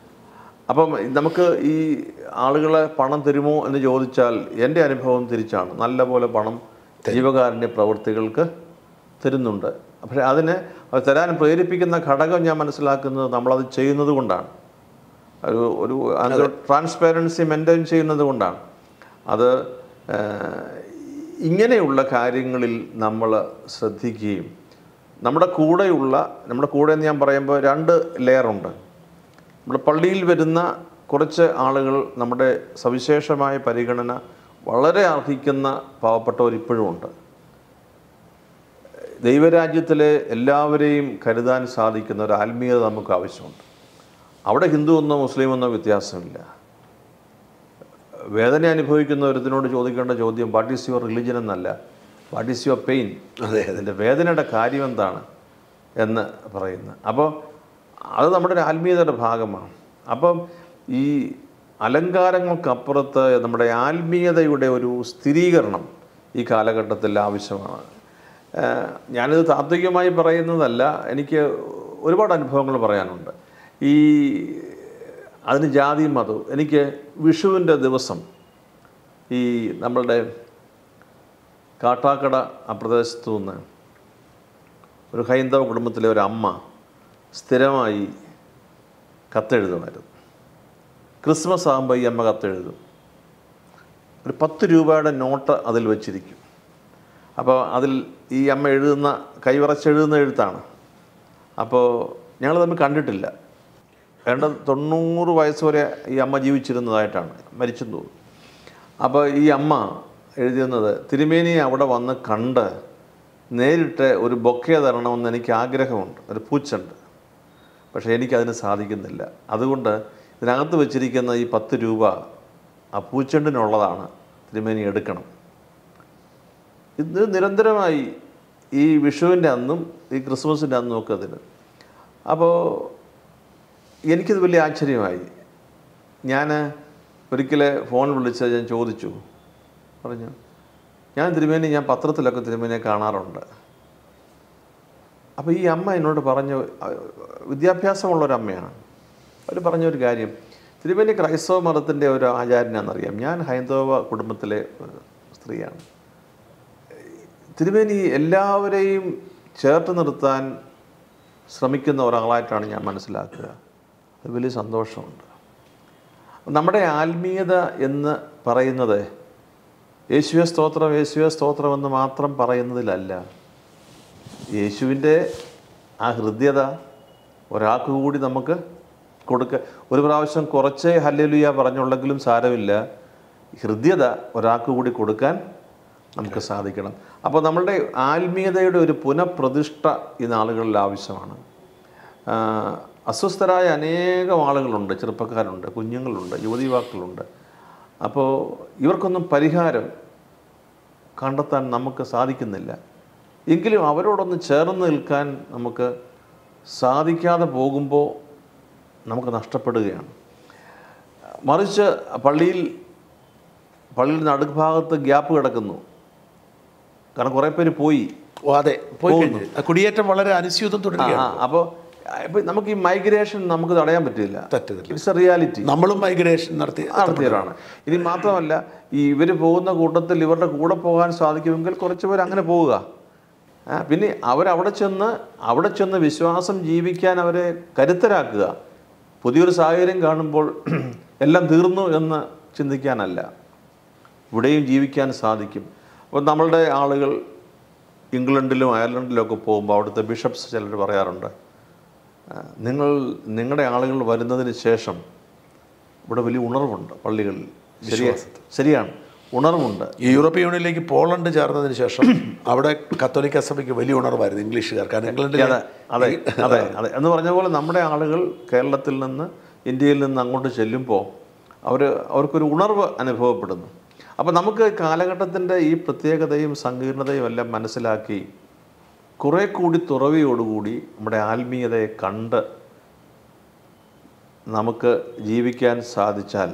അപ്പം നമുക്ക് ഈ ആളുകളെ പണം തരുമോ എന്ന് ചോദിച്ചാൽ എൻ്റെ അനുഭവം തിരിച്ചാണ് നല്ല പോലെ പണം ജീവകാരുണ്യ പ്രവൃത്തികൾക്ക് തരുന്നുണ്ട് പക്ഷേ അതിന് അത് തരാൻ പ്രേരിപ്പിക്കുന്ന ഘടകം ഞാൻ മനസ്സിലാക്കുന്നത് നമ്മളത് ചെയ്യുന്നത് കൊണ്ടാണ് ഒരു ഒരു അത് ട്രാൻസ്പാരൻസി മെയിൻറ്റെയിൻ ചെയ്യുന്നത് കൊണ്ടാണ് അത് ഏഹ്, ഇങ്ങനെയുള്ള കാര്യങ്ങളിൽ നമ്മൾ ശ്രദ്ധിക്കുകയും നമ്മുടെ കൂടെയുള്ള നമ്മുടെ കൂടെ എന്ന് ഞാൻ പറയുമ്പോൾ രണ്ട് ലെയറുണ്ട് നമ്മുടെ പള്ളിയിൽ വരുന്ന കുറച്ച് ആളുകൾ നമ്മുടെ സവിശേഷമായ പരിഗണന വളരെ അർഹിക്കുന്ന പാവപ്പെട്ടവർ ഇപ്പോഴും ഉണ്ട് ദൈവരാജ്യത്തിലെ എല്ലാവരെയും കരുതാൻ സാധിക്കുന്ന ഒരു ആത്മീയത നമുക്ക് ആവശ്യമുണ്ട് അവിടെ ഹിന്ദു എന്നോ മുസ്ലിം എന്നോ വ്യത്യാസമില്ല വേദന അനുഭവിക്കുന്ന ഒരുത്തിനോട് ചോദിക്കേണ്ട ചോദ്യം വാട്ട് ഈസ് യുവർ റിലിജൻ എന്നല്ല വാട്ട് ഈസ് യുവർ പെയിൻ അതെ അതിൻ്റെ വേദനയുടെ കാര്യം എന്താണ് എന്ന് പറയുന്നത് അപ്പോൾ അത് നമ്മുടെ ഒരു ആത്മീയതയുടെ ഭാഗമാണ് അപ്പം ഈ അലങ്കാരങ്ങൾക്കപ്പുറത്ത് നമ്മുടെ ആത്മീയതയുടെ ഒരു സ്ഥിരീകരണം ഈ കാലഘട്ടത്തിൽ ആവശ്യമാണ് ഏഹ് ഞാനിത് താത്വികമായി പറയുന്നതല്ല എനിക്ക് ഒരുപാട് അനുഭവങ്ങൾ പറയാനുണ്ട് ഈ അതിന് ജാതിയും മതവും എനിക്ക് വിഷുവിൻ്റെ ദിവസം ഈ നമ്മളുടെ കാട്ടാക്കട ആ പ്രദേശത്തു നിന്ന് ഒരു ഹൈന്ദവ കുടുംബത്തിലെ ഒരു അമ്മ സ്ഥിരമായി കത്തെഴുതുമായിരുന്നു ക്രിസ്മസ് ആകുമ്പോൾ ഈ അമ്മ കത്തെഴുതും ഒരു പത്ത് രൂപയുടെ നോട്ട് അതിൽ വെച്ചിരിക്കും അപ്പോൾ അതിൽ ഈ അമ്മ എഴുതുന്ന കൈവറച്ചെഴുതുന്ന എഴുത്താണ് അപ്പോൾ ഞങ്ങൾ തമ്മിൽ കണ്ടിട്ടില്ല വേണ്ട തൊണ്ണൂറ് വയസ്സ് വരെ ഈ അമ്മ ജീവിച്ചിരുന്നതായിട്ടാണ് മരിച്ചെന്ന് തോന്നുന്നു അപ്പോൾ ഈ അമ്മ എഴുതുന്നത് തിരുമേനി അവിടെ വന്ന് കണ്ട് നേരിട്ട് ഒരു ബൊക്കെ തരണമെന്ന് എനിക്ക് ആഗ്രഹമുണ്ട് ഒരു പൂച്ചുണ്ട് പക്ഷേ എനിക്കതിന് സാധിക്കുന്നില്ല അതുകൊണ്ട് ഇതിനകത്ത് വെച്ചിരിക്കുന്ന ഈ പത്ത് രൂപ ആ പൂച്ചെണ്ടിനുള്ളതാണ് തിരുമേനി എടുക്കണം ഇത് നിരന്തരമായി ഈ വിഷുവിൻ്റെ അന്നും ഈ ക്രിസ്മസിൻ്റെ അന്നും ഒക്കെ അതിന് അപ്പോൾ എനിക്കത് വലിയ ആശ്ചര്യമായി ഞാൻ ഒരിക്കൽ ഫോൺ വിളിച്ച് ഞാൻ ചോദിച്ചു പറഞ്ഞു ഞാൻ തിരുമേനി ഞാൻ പത്രത്തിലൊക്കെ തിരുമേനിയെ കാണാറുണ്ട് അപ്പോൾ ഈ അമ്മ എന്നോട് പറഞ്ഞ വിദ്യാഭ്യാസമുള്ളൊരമ്മയാണ് അവർ പറഞ്ഞൊരു കാര്യം തിരുമേനി ക്രൈസ്തവ മതത്തിൻ്റെ ഒരു ആചാര്യനാണെന്നറിയാം ഞാൻ ഹൈന്ദവ കുടുംബത്തിലെ ഒരു സ്ത്രീയാണ് തിരുമേനി എല്ലാവരെയും ചേർത്ത് നിർത്താൻ ശ്രമിക്കുന്ന ഒരാളായിട്ടാണ് ഞാൻ മനസ്സിലാക്കുക അത് വലിയ സന്തോഷമുണ്ട് നമ്മുടെ ആത്മീയത എന്ന് പറയുന്നത് യേശുവെ സ്തോത്രം യേശുവെ സ്തോത്രം എന്ന് മാത്രം പറയുന്നതിലല്ല യേശുവിൻ്റെ ആ ഹൃദ്യത ഒരാൾക്ക് കൂടി നമുക്ക് കൊടുക്ക ഒരു പ്രാവശ്യം കുറച്ചേ ഹല്ലേലുയ പറഞ്ഞുള്ളെങ്കിലും സാരമില്ല ഹൃദ്യത ഒരാൾക്ക് കൂടി കൊടുക്കാൻ നമുക്ക് സാധിക്കണം അപ്പോൾ നമ്മളുടെ ആത്മീയതയുടെ ഒരു പുനഃപ്രതിഷ്ഠ ഈ നാളുകളിൽ ആവശ്യമാണ് ആ, അസ്വസ്ഥരായ അനേകം ആളുകളുണ്ട് ചെറുപ്പക്കാരുണ്ട് കുഞ്ഞുങ്ങളുണ്ട് യുവതി യുവാക്കളുണ്ട് അപ്പോൾ ഇവർക്കൊന്നും പരിഹാരം കണ്ടെത്താൻ നമുക്ക് സാധിക്കുന്നില്ല എങ്കിലും അവരോടൊന്ന് ചേർന്ന് നിൽക്കാൻ നമുക്ക് സാധിക്കാതെ പോകുമ്പോൾ നമുക്ക് നഷ്ടപ്പെടുകയാണ് മറിച്ച് പള്ളിയിൽ പള്ളിയിൽ നടുഭാഗത്ത് ഗ്യാപ്പ് കിടക്കുന്നു കാരണം കുറേ പേര് പോയി ഓ അതെ പോയി കഴിഞ്ഞു ആ കുടിയേറ്റം വളരെ അനുസ്യൂതം തുടരുകയാണ് അപ്പോൾ ഇപ്പം നമുക്ക് ഈ മൈഗ്രേഷൻ നമുക്ക് തടയാൻ പറ്റില്ല പറ്റുന്നില്ല ഇറ്റ്സ് എ റിയാലിറ്റി നമ്മളും മൈഗ്രേഷൻ നടത്തി നടത്തിയവരാണ് ഇനി മാത്രമല്ല ഈ ഇവർ പോകുന്ന കൂട്ടത്തിൽ ഇവരുടെ കൂടെ പോകാൻ സാധിക്കുമെങ്കിൽ കുറച്ച് പേർ അങ്ങനെ പോവുക ആ, പിന്നെ അവരവിടെ ചെന്ന് അവിടെ ചെന്ന് വിശ്വാസം ജീവിക്കാൻ അവരെ കരുത്തരാക്കുക പുതിയൊരു സാഹചര്യം കാണുമ്പോൾ എല്ലാം തീർന്നു എന്ന് ചിന്തിക്കാനല്ല ഇവിടെയും ജീവിക്കാൻ സാധിക്കും അപ്പോൾ നമ്മളുടെ ആളുകൾ ഇംഗ്ലണ്ടിലും അയർലൻഡിലും ഒക്കെ പോകുമ്പോൾ അവിടുത്തെ ബിഷപ്സ് ചിലർ പറയാറുണ്ട് ആ, നിങ്ങൾ നിങ്ങളുടെ ആളുകൾ വരുന്നതിന് ശേഷം ഇവിടെ വലിയ ഉണർവുണ്ട് പള്ളികളിൽ ശരിയാ ശരിയാണ് ഉണർവുണ്ട് ഈ യൂറോപ്യൻ യൂണിയനിലേക്ക് പോളണ്ട് ചേർന്നതിന് ശേഷം അവിടെ കത്തോലിക്ക സഭയ്ക്ക് വലിയ ഉണർവായിരുന്നു ഇംഗ്ലീഷുകാർ കാരണം ഇംഗ്ലണ്ടിൽ അതെ അതെ അതെ അതെ എന്ന് പറഞ്ഞ പോലെ നമ്മുടെ ആളുകൾ കേരളത്തിൽ നിന്ന് ഇന്ത്യയിൽ നിന്ന് അങ്ങോട്ട് ചെല്ലുമ്പോൾ അവർ അവർക്കൊരു ഉണർവ് അനുഭവപ്പെടുന്നു അപ്പോൾ നമുക്ക് കാലഘട്ടത്തിൻ്റെ ഈ പ്രത്യേകതയും സങ്കീർണതയും എല്ലാം മനസ്സിലാക്കി കുറേ കൂടി തുറവിയോടുകൂടി നമ്മുടെ ആത്മീയതയെ കണ്ട് നമുക്ക് ജീവിക്കാൻ സാധിച്ചാൽ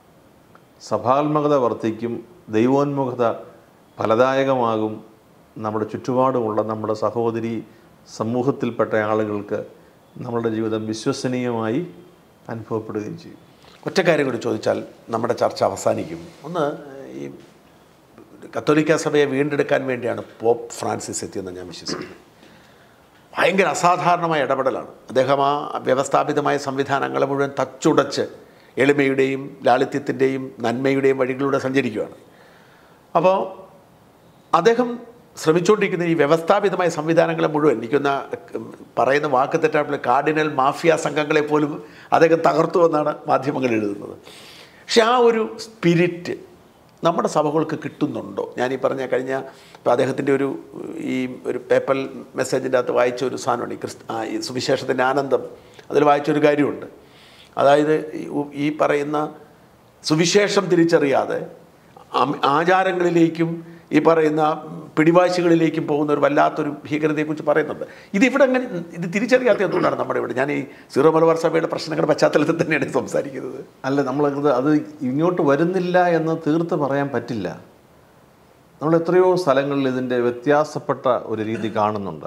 സഭാത്മകത വർദ്ധിക്കും ദൈവോന്മുഖത ഫലദായകമാകും നമ്മുടെ ചുറ്റുപാടുമുള്ള നമ്മുടെ സഹോദരി സമൂഹത്തിൽപ്പെട്ട ആളുകൾക്ക് നമ്മളുടെ ജീവിതം വിശ്വസനീയമായി അനുഭവപ്പെടുകയും ചെയ്യും ഒറ്റ കാര്യം കൂടി ചോദിച്ചാൽ നമ്മുടെ ചർച്ച അവസാനിക്കും ഒന്ന് ഈ കത്തോലിക്ക സഭയെ വീണ്ടെടുക്കാൻ വേണ്ടിയാണ് പോപ്പ് ഫ്രാൻസിസ് എത്തിയെന്ന് ഞാൻ വിശ്വസിക്കുന്നു ഭയങ്കര അസാധാരണമായ ഇടപെടലാണ് അദ്ദേഹം ആ വ്യവസ്ഥാപിതമായ സംവിധാനങ്ങളെ മുഴുവൻ തച്ചുടച്ച് എളിമയുടെയും ലാളിത്യത്തിൻ്റെയും നന്മയുടെയും വഴികളിലൂടെ സഞ്ചരിക്കുകയാണ് അപ്പോൾ അദ്ദേഹം ശ്രമിച്ചുകൊണ്ടിരിക്കുന്ന ഈ വ്യവസ്ഥാപിതമായ സംവിധാനങ്ങളെ മുഴുവൻ എനിക്കൊന്ന പറയുന്ന വാക്ക് തെറ്റായിട്ടുള്ള കാർഡിനൽ മാഫിയ സംഘങ്ങളെ പോലും അദ്ദേഹം തകർത്തു എന്നാണ് മാധ്യമങ്ങൾ എഴുതുന്നത് പക്ഷെ ആ ഒരു സ്പിരിറ്റ് നമ്മുടെ സഭകൾക്ക് കിട്ടുന്നുണ്ടോ ഞാൻ ഈ പറഞ്ഞ കഴിഞ്ഞ ഇപ്പോൾ അദ്ദേഹത്തിൻ്റെ ഒരു ഈ ഒരു പേപ്പൽ മെസ്സേജിൻ്റെ അകത്ത് വായിച്ച ഒരു സാധനമുണ്ട് ഈ ക്രിസ്ത ആ, ഈ സുവിശേഷത്തിൻ്റെ ആനന്ദം അതിൽ വായിച്ചൊരു കാര്യമുണ്ട് അതായത് ഈ ഉ- ഈ പറയുന്ന സുവിശേഷം തിരിച്ചറിയാതെ അം- ആചാരങ്ങളിലേക്കും ഈ പറയുന്ന പിടിവാശികളിലേക്കും പോകുന്ന ഒരു വല്ലാത്തൊരു ഭീകരതയെക്കുറിച്ച് പറയുന്നുണ്ട് ഇതിവിടെ അങ്ങനെ ഇത് തിരിച്ചറിയാത്ത എന്തുകൊണ്ടാണ് നമ്മുടെ ഇവിടെ ഞാൻ ഈ സീറോ മലബാർ സഭയുടെ പ്രശ്നങ്ങളുടെ പശ്ചാത്തലത്തിൽ തന്നെയാണ് ഈ സംസാരിക്കുന്നത് അല്ല നമ്മൾ അത് ഇങ്ങോട്ട് വരുന്നില്ല എന്ന് തീർത്ത് പറയാൻ പറ്റില്ല നമ്മൾ എത്രയോ സ്ഥലങ്ങളിൽ ഇതിൻ്റെ വ്യത്യാസപ്പെട്ട ഒരു രീതി കാണുന്നുണ്ട്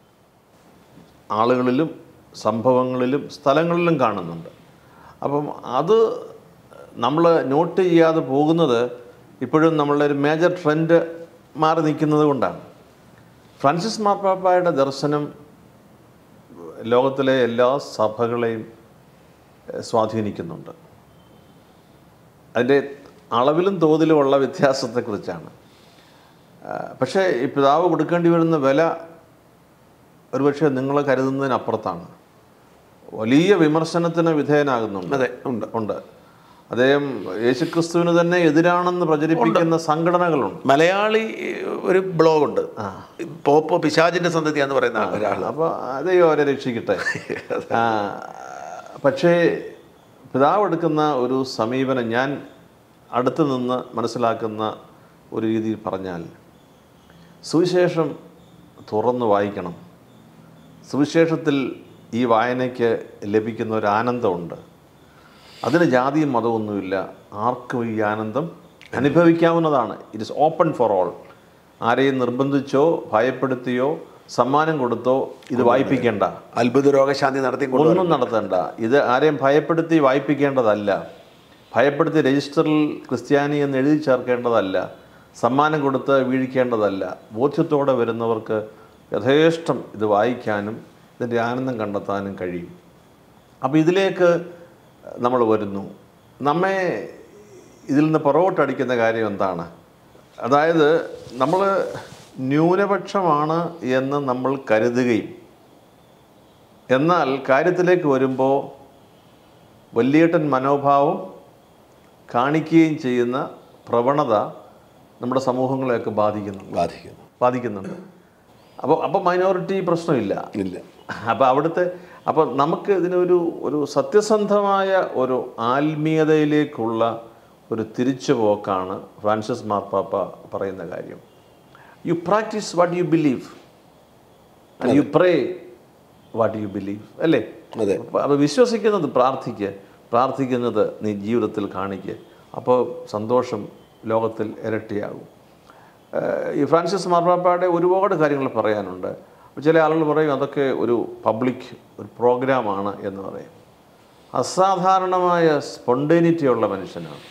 ആളുകളിലും സംഭവങ്ങളിലും സ്ഥലങ്ങളിലും കാണുന്നുണ്ട് അപ്പം അത് നമ്മൾ നോട്ട് ചെയ്യാതെ പോകുന്നത് ഇപ്പോഴും നമ്മളുടെ ഒരു മേജർ ട്രെൻഡ് മാറി നിൽക്കുന്നത് കൊണ്ടാണ് ഫ്രാൻസിസ് മാർപ്പാപ്പായുടെ ദർശനം ലോകത്തിലെ എല്ലാ സഭകളെയും ഏഹ്, സ്വാധീനിക്കുന്നുണ്ട് അതിൻ്റെ അളവിലും തോതിലുമുള്ള വ്യത്യാസത്തെക്കുറിച്ചാണ് ആ, പക്ഷേ ഈ പിതാവ് കൊടുക്കേണ്ടി വരുന്ന വില ഒരുപക്ഷെ നിങ്ങൾ കരുതുന്നതിനപ്പുറത്താണ് വലിയ വിമർശനത്തിന് വിധേയനാകുന്നുണ്ട് അതെ ഉണ്ട് ഉണ്ട് അദ്ദേഹം യേശുക്രിസ്തുവിന് തന്നെ എതിരാണെന്ന് പ്രചരിപ്പിക്കുന്ന സംഘടനകളുണ്ട് മലയാളി ഒരു ബ്ലോഗുണ്ട് പോപ്പോ പിശാചിന്റെ സന്തതിയാന്ന് പറയുന്ന ഒരാൾ അപ്പോൾ ദൈവം അവരെ രക്ഷിക്കട്ടെ ആ, പക്ഷേ പിതാവ് എടുക്കുന്ന ഒരു സമീപനം ഞാൻ അടുത്ത് നിന്ന് മനസ്സിലാക്കുന്ന ഒരു രീതിയിൽ പറഞ്ഞാൽ സുവിശേഷം തുറന്ന് വായിക്കണം സുവിശേഷത്തിൽ ഈ വായനയ്ക്ക് ലഭിക്കുന്ന ഒരു ആനന്ദമുണ്ട് അതിന് ജാതിയും മതമൊന്നുമില്ല ആർക്കും ഈ ആനന്ദം അനുഭവിക്കാവുന്നതാണ് it is open for all ആരെയും നിർബന്ധിച്ചോ ഭയപ്പെടുത്തിയോ സമ്മാനം കൊടുത്തോ ഇത് വായിപ്പിക്കേണ്ട അത്ഭുത രോഗശാന്തി നടത്തി കൊണ്ടുവരും ഒന്നും നടത്തണ്ട ഇത് ആരെയും ഭയപ്പെടുത്തി വായിപ്പിക്കേണ്ടതല്ല ഭയപ്പെടുത്തി രജിസ്റ്ററിൽ ക്രിസ്ത്യാനി എന്ന് എഴുതി ചേർക്കേണ്ടതല്ല സമ്മാനം കൊടുത്ത് വീഴിക്കേണ്ടതല്ല ബോധ്യത്തോടെ വരുന്നവർക്ക് യഥേഷ്ടം ഇത് വായിക്കാനും ഇതിൻ്റെ ആനന്ദം കണ്ടെത്താനും കഴിയും അപ്പോൾ ഇതിലേക്ക് നമ്മൾ വരുന്നു നമ്മെ ഇതിൽ നിന്ന് പുറകോട്ടടിക്കുന്ന കാര്യം എന്താണ് അതായത് നമ്മൾ ന്യൂനപക്ഷമാണ് എന്ന് നമ്മൾ കരുതുകയും എന്നാൽ കാര്യത്തിലേക്ക് വരുമ്പോൾ വലിയേട്ടൻ മനോഭാവം കാണിക്കുകയും ചെയ്യുന്ന പ്രവണത നമ്മുടെ സമൂഹങ്ങളെയൊക്കെ ബാധിക്കുന്നുണ്ട് ബാധിക്കുന്നു ബാധിക്കുന്നുണ്ട് അപ്പോൾ അപ്പോൾ മൈനോറിറ്റി പ്രശ്നമില്ല ഇല്ല അപ്പോൾ അവിടുത്തെ അപ്പോൾ നമുക്ക് ഇതിനൊരു ഒരു സത്യസന്ധമായ ഒരു ആത്മീയതയിലേക്കുള്ള ഒരു തിരിച്ചുപോക്കാണ് ഫ്രാൻസിസ് മാർപ്പാപ്പ പറയുന്ന കാര്യം you practise what you believe and you pray what you believe അല്ലേ അതെ അപ്പോൾ വിശ്വസിക്കുന്നത് പ്രാർത്ഥിക്കുക പ്രാർത്ഥിക്കുന്നത് നീ ജീവിതത്തിൽ കാണിക്കുക അപ്പോൾ സന്തോഷം ലോകത്തിൽ ഇരട്ടിയാകും ഏഹ് ഈ ഫ്രാൻസിസ് മാർപ്പാപ്പയുടെ ഒരുപാട് കാര്യങ്ങൾ പറയാനുണ്ട് ചില ആളുകൾ പറയും അതൊക്കെ ഒരു പബ്ലിക് ഒരു പ്രോഗ്രാമാണ് എന്ന് പറയും അസാധാരണമായ സ്പോണ്ടേനിറ്റി ഉള്ള മനുഷ്യനാണ്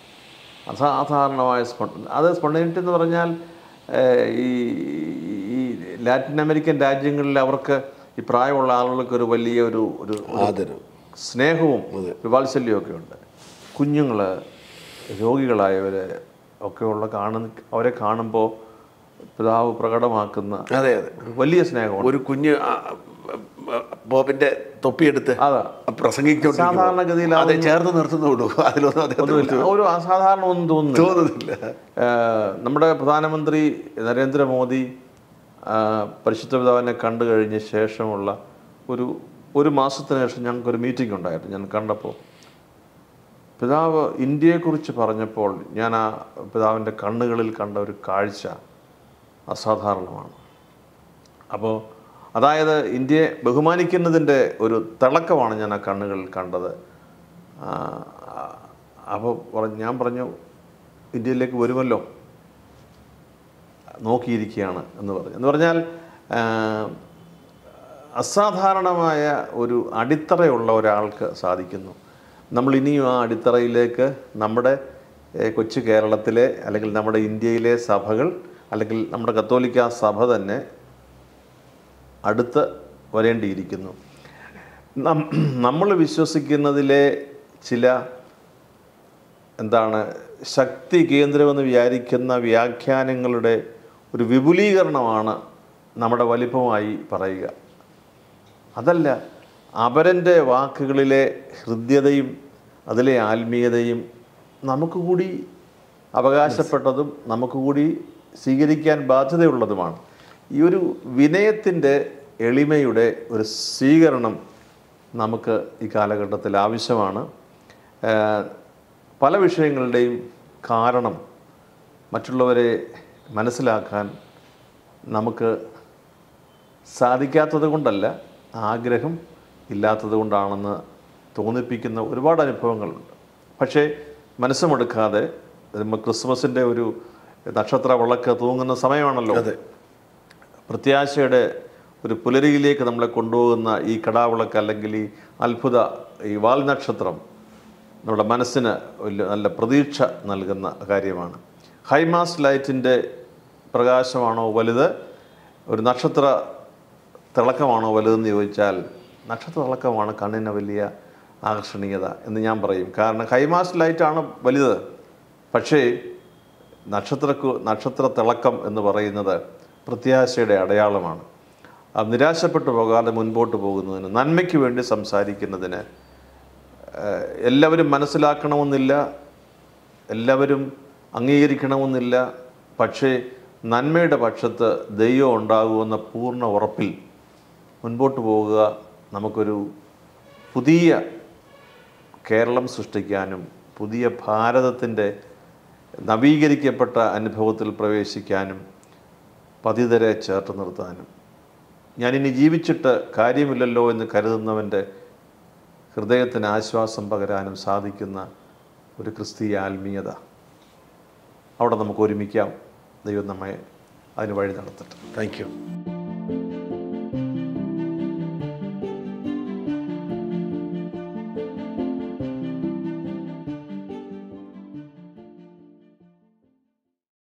അസാധാരണമായ സ്പൊ അത് സ്പോണ്ടേനിറ്റി എന്ന് പറഞ്ഞാൽ ഏഹ്, ഈ ഈ ലാറ്റിൻ അമേരിക്കൻ രാജ്യങ്ങളിൽ അവർക്ക് ഈ പ്രായമുള്ള ആളുകൾക്ക് ഒരു വലിയ ഒരു ഒരു ഒരു ആദരവ് സ്നേഹവും ഒരു വാത്സല്യവും ഒക്കെ ഉണ്ട് കുഞ്ഞുങ്ങൾ രോഗികളായവർ ഒക്കെയുള്ള കാണുന്ന അവരെ കാണുമ്പോൾ പിതാവ് പ്രകടമാക്കുന്ന അതെ അതെ ഒരു വലിയ സ്നേഹമുണ്ട് ഒരു കുഞ്ഞ് ആ, ആ, ബോബിന്റെ തൊപ്പിയെടുത്ത് അതാ പ്രസംഗിക്കൊണ്ട് സാധാരണഗതിയിൽ അതെ ചേർത്ത് നിർത്തുന്നുള്ളൂ അതിലൊന്നും അദ്ദേഹത്തിന് ഒന്നുമില്ല ഒരു അസാധാരണ ഒന്നും തോന്നുന്നില്ല തോന്നുന്നില്ല ഏഹ് നമ്മുടെ പ്രധാനമന്ത്രി നരേന്ദ്രമോദി ആഹ് പരിശുദ്ധ പിതാവിനെ കണ്ടു കഴിഞ്ഞ ശേഷമുള്ള ഒരു ഒരു മാസത്തിന് ശേഷം ഞങ്ങൾക്കൊരു മീറ്റിംഗ് ഉണ്ടായിരുന്നു ഞാൻ കണ്ടപ്പോൾ പിതാവ് ഇന്ത്യയെക്കുറിച്ച് പറഞ്ഞപ്പോൾ ഞാൻ ആ പിതാവിൻ്റെ കണ്ണുകളിൽ കണ്ട ഒരു കാഴ്ച അസാധാരണമാണ് അപ്പോൾ അതായത് ഇന്ത്യയെ ബഹുമാനിക്കുന്നതിൻ്റെ ഒരു തിളക്കമാണ് ഞാൻ ആ കണ്ണുകളിൽ കണ്ടത് ആ, അപ്പോൾ പറഞ്ഞു ഞാൻ പറഞ്ഞു ഇന്ത്യയിലേക്ക് വരുമല്ലോ നോക്കിയിരിക്കുകയാണ് എന്ന് പറഞ്ഞു എന്ന് പറഞ്ഞാൽ ആ, അസാധാരണമായ ഒരു അടിത്തറയുള്ള ഒരാൾക്ക് സാധിക്കുന്നു നമ്മൾ ഇനിയും ആ അടിത്തറയിലേക്ക് നമ്മുടെ ഏ, കൊച്ചു കേരളത്തിലെ അല്ലെങ്കിൽ നമ്മുടെ ഇന്ത്യയിലെ സഭകൾ അല്ലെങ്കിൽ നമ്മുടെ കത്തോലിക്ക സഭ തന്നെ അടുത്ത് വരേണ്ടിയിരിക്കുന്നു നം- നമ്മൾ വിശ്വസിക്കുന്നതിലെ ചില എന്താണ് ശക്തി കേന്ദ്രമെന്ന് വിചാരിക്കുന്ന വ്യാഖ്യാനങ്ങളുടെ ഒരു വിപുലീകരണമാണ് നമ്മുടെ വലിപ്പമായി പറയുക അതല്ല അപരൻ്റെ വാക്കുകളിലെ ഹൃദ്യതയും അതിലെ ആത്മീയതയും നമുക്ക് കൂടി അവകാശപ്പെട്ടതും നമുക്ക് കൂടി സ്വീകരിക്കാൻ ബാധ്യതയുള്ളതുമാണ് ഈ ഒരു വിനയത്തിൻ്റെ എളിമയുടെ ഒരു സ്വീകരണം നമുക്ക് ഈ കാലഘട്ടത്തിൽ ആവശ്യമാണ് ഏഹ് പല വിഷയങ്ങളുടെയും കാരണം മറ്റുള്ളവരെ മനസ്സിലാക്കാൻ നമുക്ക് സാധിക്കാത്തത് കൊണ്ടല്ല ആഗ്രഹം ഇല്ലാത്തത് കൊണ്ടാണെന്ന് തോന്നിപ്പിക്കുന്ന ഒരുപാട് അനുഭവങ്ങളുണ്ട് പക്ഷേ മനസ്സുമെടുക്കാതെ നമ്മൾ ക്രിസ്മസിൻ്റെ ഒരു നക്ഷത്ര വിളക്ക് തൂങ്ങുന്ന സമയമാണല്ലോ അതെ പ്രത്യാശയുടെ ഒരു പുലരിയിലേക്ക് നമ്മളെ കൊണ്ടുപോകുന്ന ഈ കടാവിളക്ക് അല്ലെങ്കിൽ ഈ അത്ഭുത ഈ വാൽനക്ഷത്രം നമ്മുടെ മനസ്സിന് വലിയ നല്ല പ്രതീക്ഷ നൽകുന്ന കാര്യമാണ് ഹൈമാസ് ലൈറ്റിൻ്റെ പ്രകാശമാണോ വലുത് ഒരു നക്ഷത്ര തിളക്കമാണോ വലുതെന്ന് ചോദിച്ചാൽ നക്ഷത്ര തിളക്കമാണ് കണ്ണിന് വലിയ ആകർഷണീയത എന്ന് ഞാൻ പറയും കാരണം ഹൈമാസ് ലൈറ്റാണ് വലുത് പക്ഷേ നക്ഷത്രക്കു നക്ഷത്ര തിളക്കം എന്ന് പറയുന്നത് പ്രത്യാശയുടെ അടയാളമാണ് അത് നിരാശപ്പെട്ടു പോകാതെ മുൻപോട്ട് പോകുന്നതിന് നന്മയ്ക്ക് വേണ്ടി സംസാരിക്കുന്നതിന് ഏഹ്, എല്ലാവരും മനസ്സിലാക്കണമെന്നില്ല എല്ലാവരും അംഗീകരിക്കണമെന്നില്ല പക്ഷേ നന്മയുടെ പക്ഷത്ത് ദൈവം ഉണ്ടാകുമെന്ന പൂർണ്ണ ഉറപ്പിൽ മുൻപോട്ട് പോവുക നമുക്കൊരു പുതിയ കേരളം സൃഷ്ടിക്കാനും പുതിയ ഭാരതത്തിൻ്റെ നവീകരിക്കപ്പെട്ട അനുഭവത്തിൽ പ്രവേശിക്കാനും പതിതരെ ചേർത്ത് നിർത്താനും ഞാനിനി ജീവിച്ചിട്ട് കാര്യമില്ലല്ലോ എന്ന് കരുതുന്നവൻ്റെ ഹൃദയത്തിന് ആശ്വാസം പകരാനും സാധിക്കുന്ന ഒരു ക്രിസ്തീയ ആത്മീയത അവിടെ നമുക്ക് ഒരുമിക്കാം ദൈവം നമ്മെ അതിന് വഴി നടത്തട്ടെ താങ്ക് യു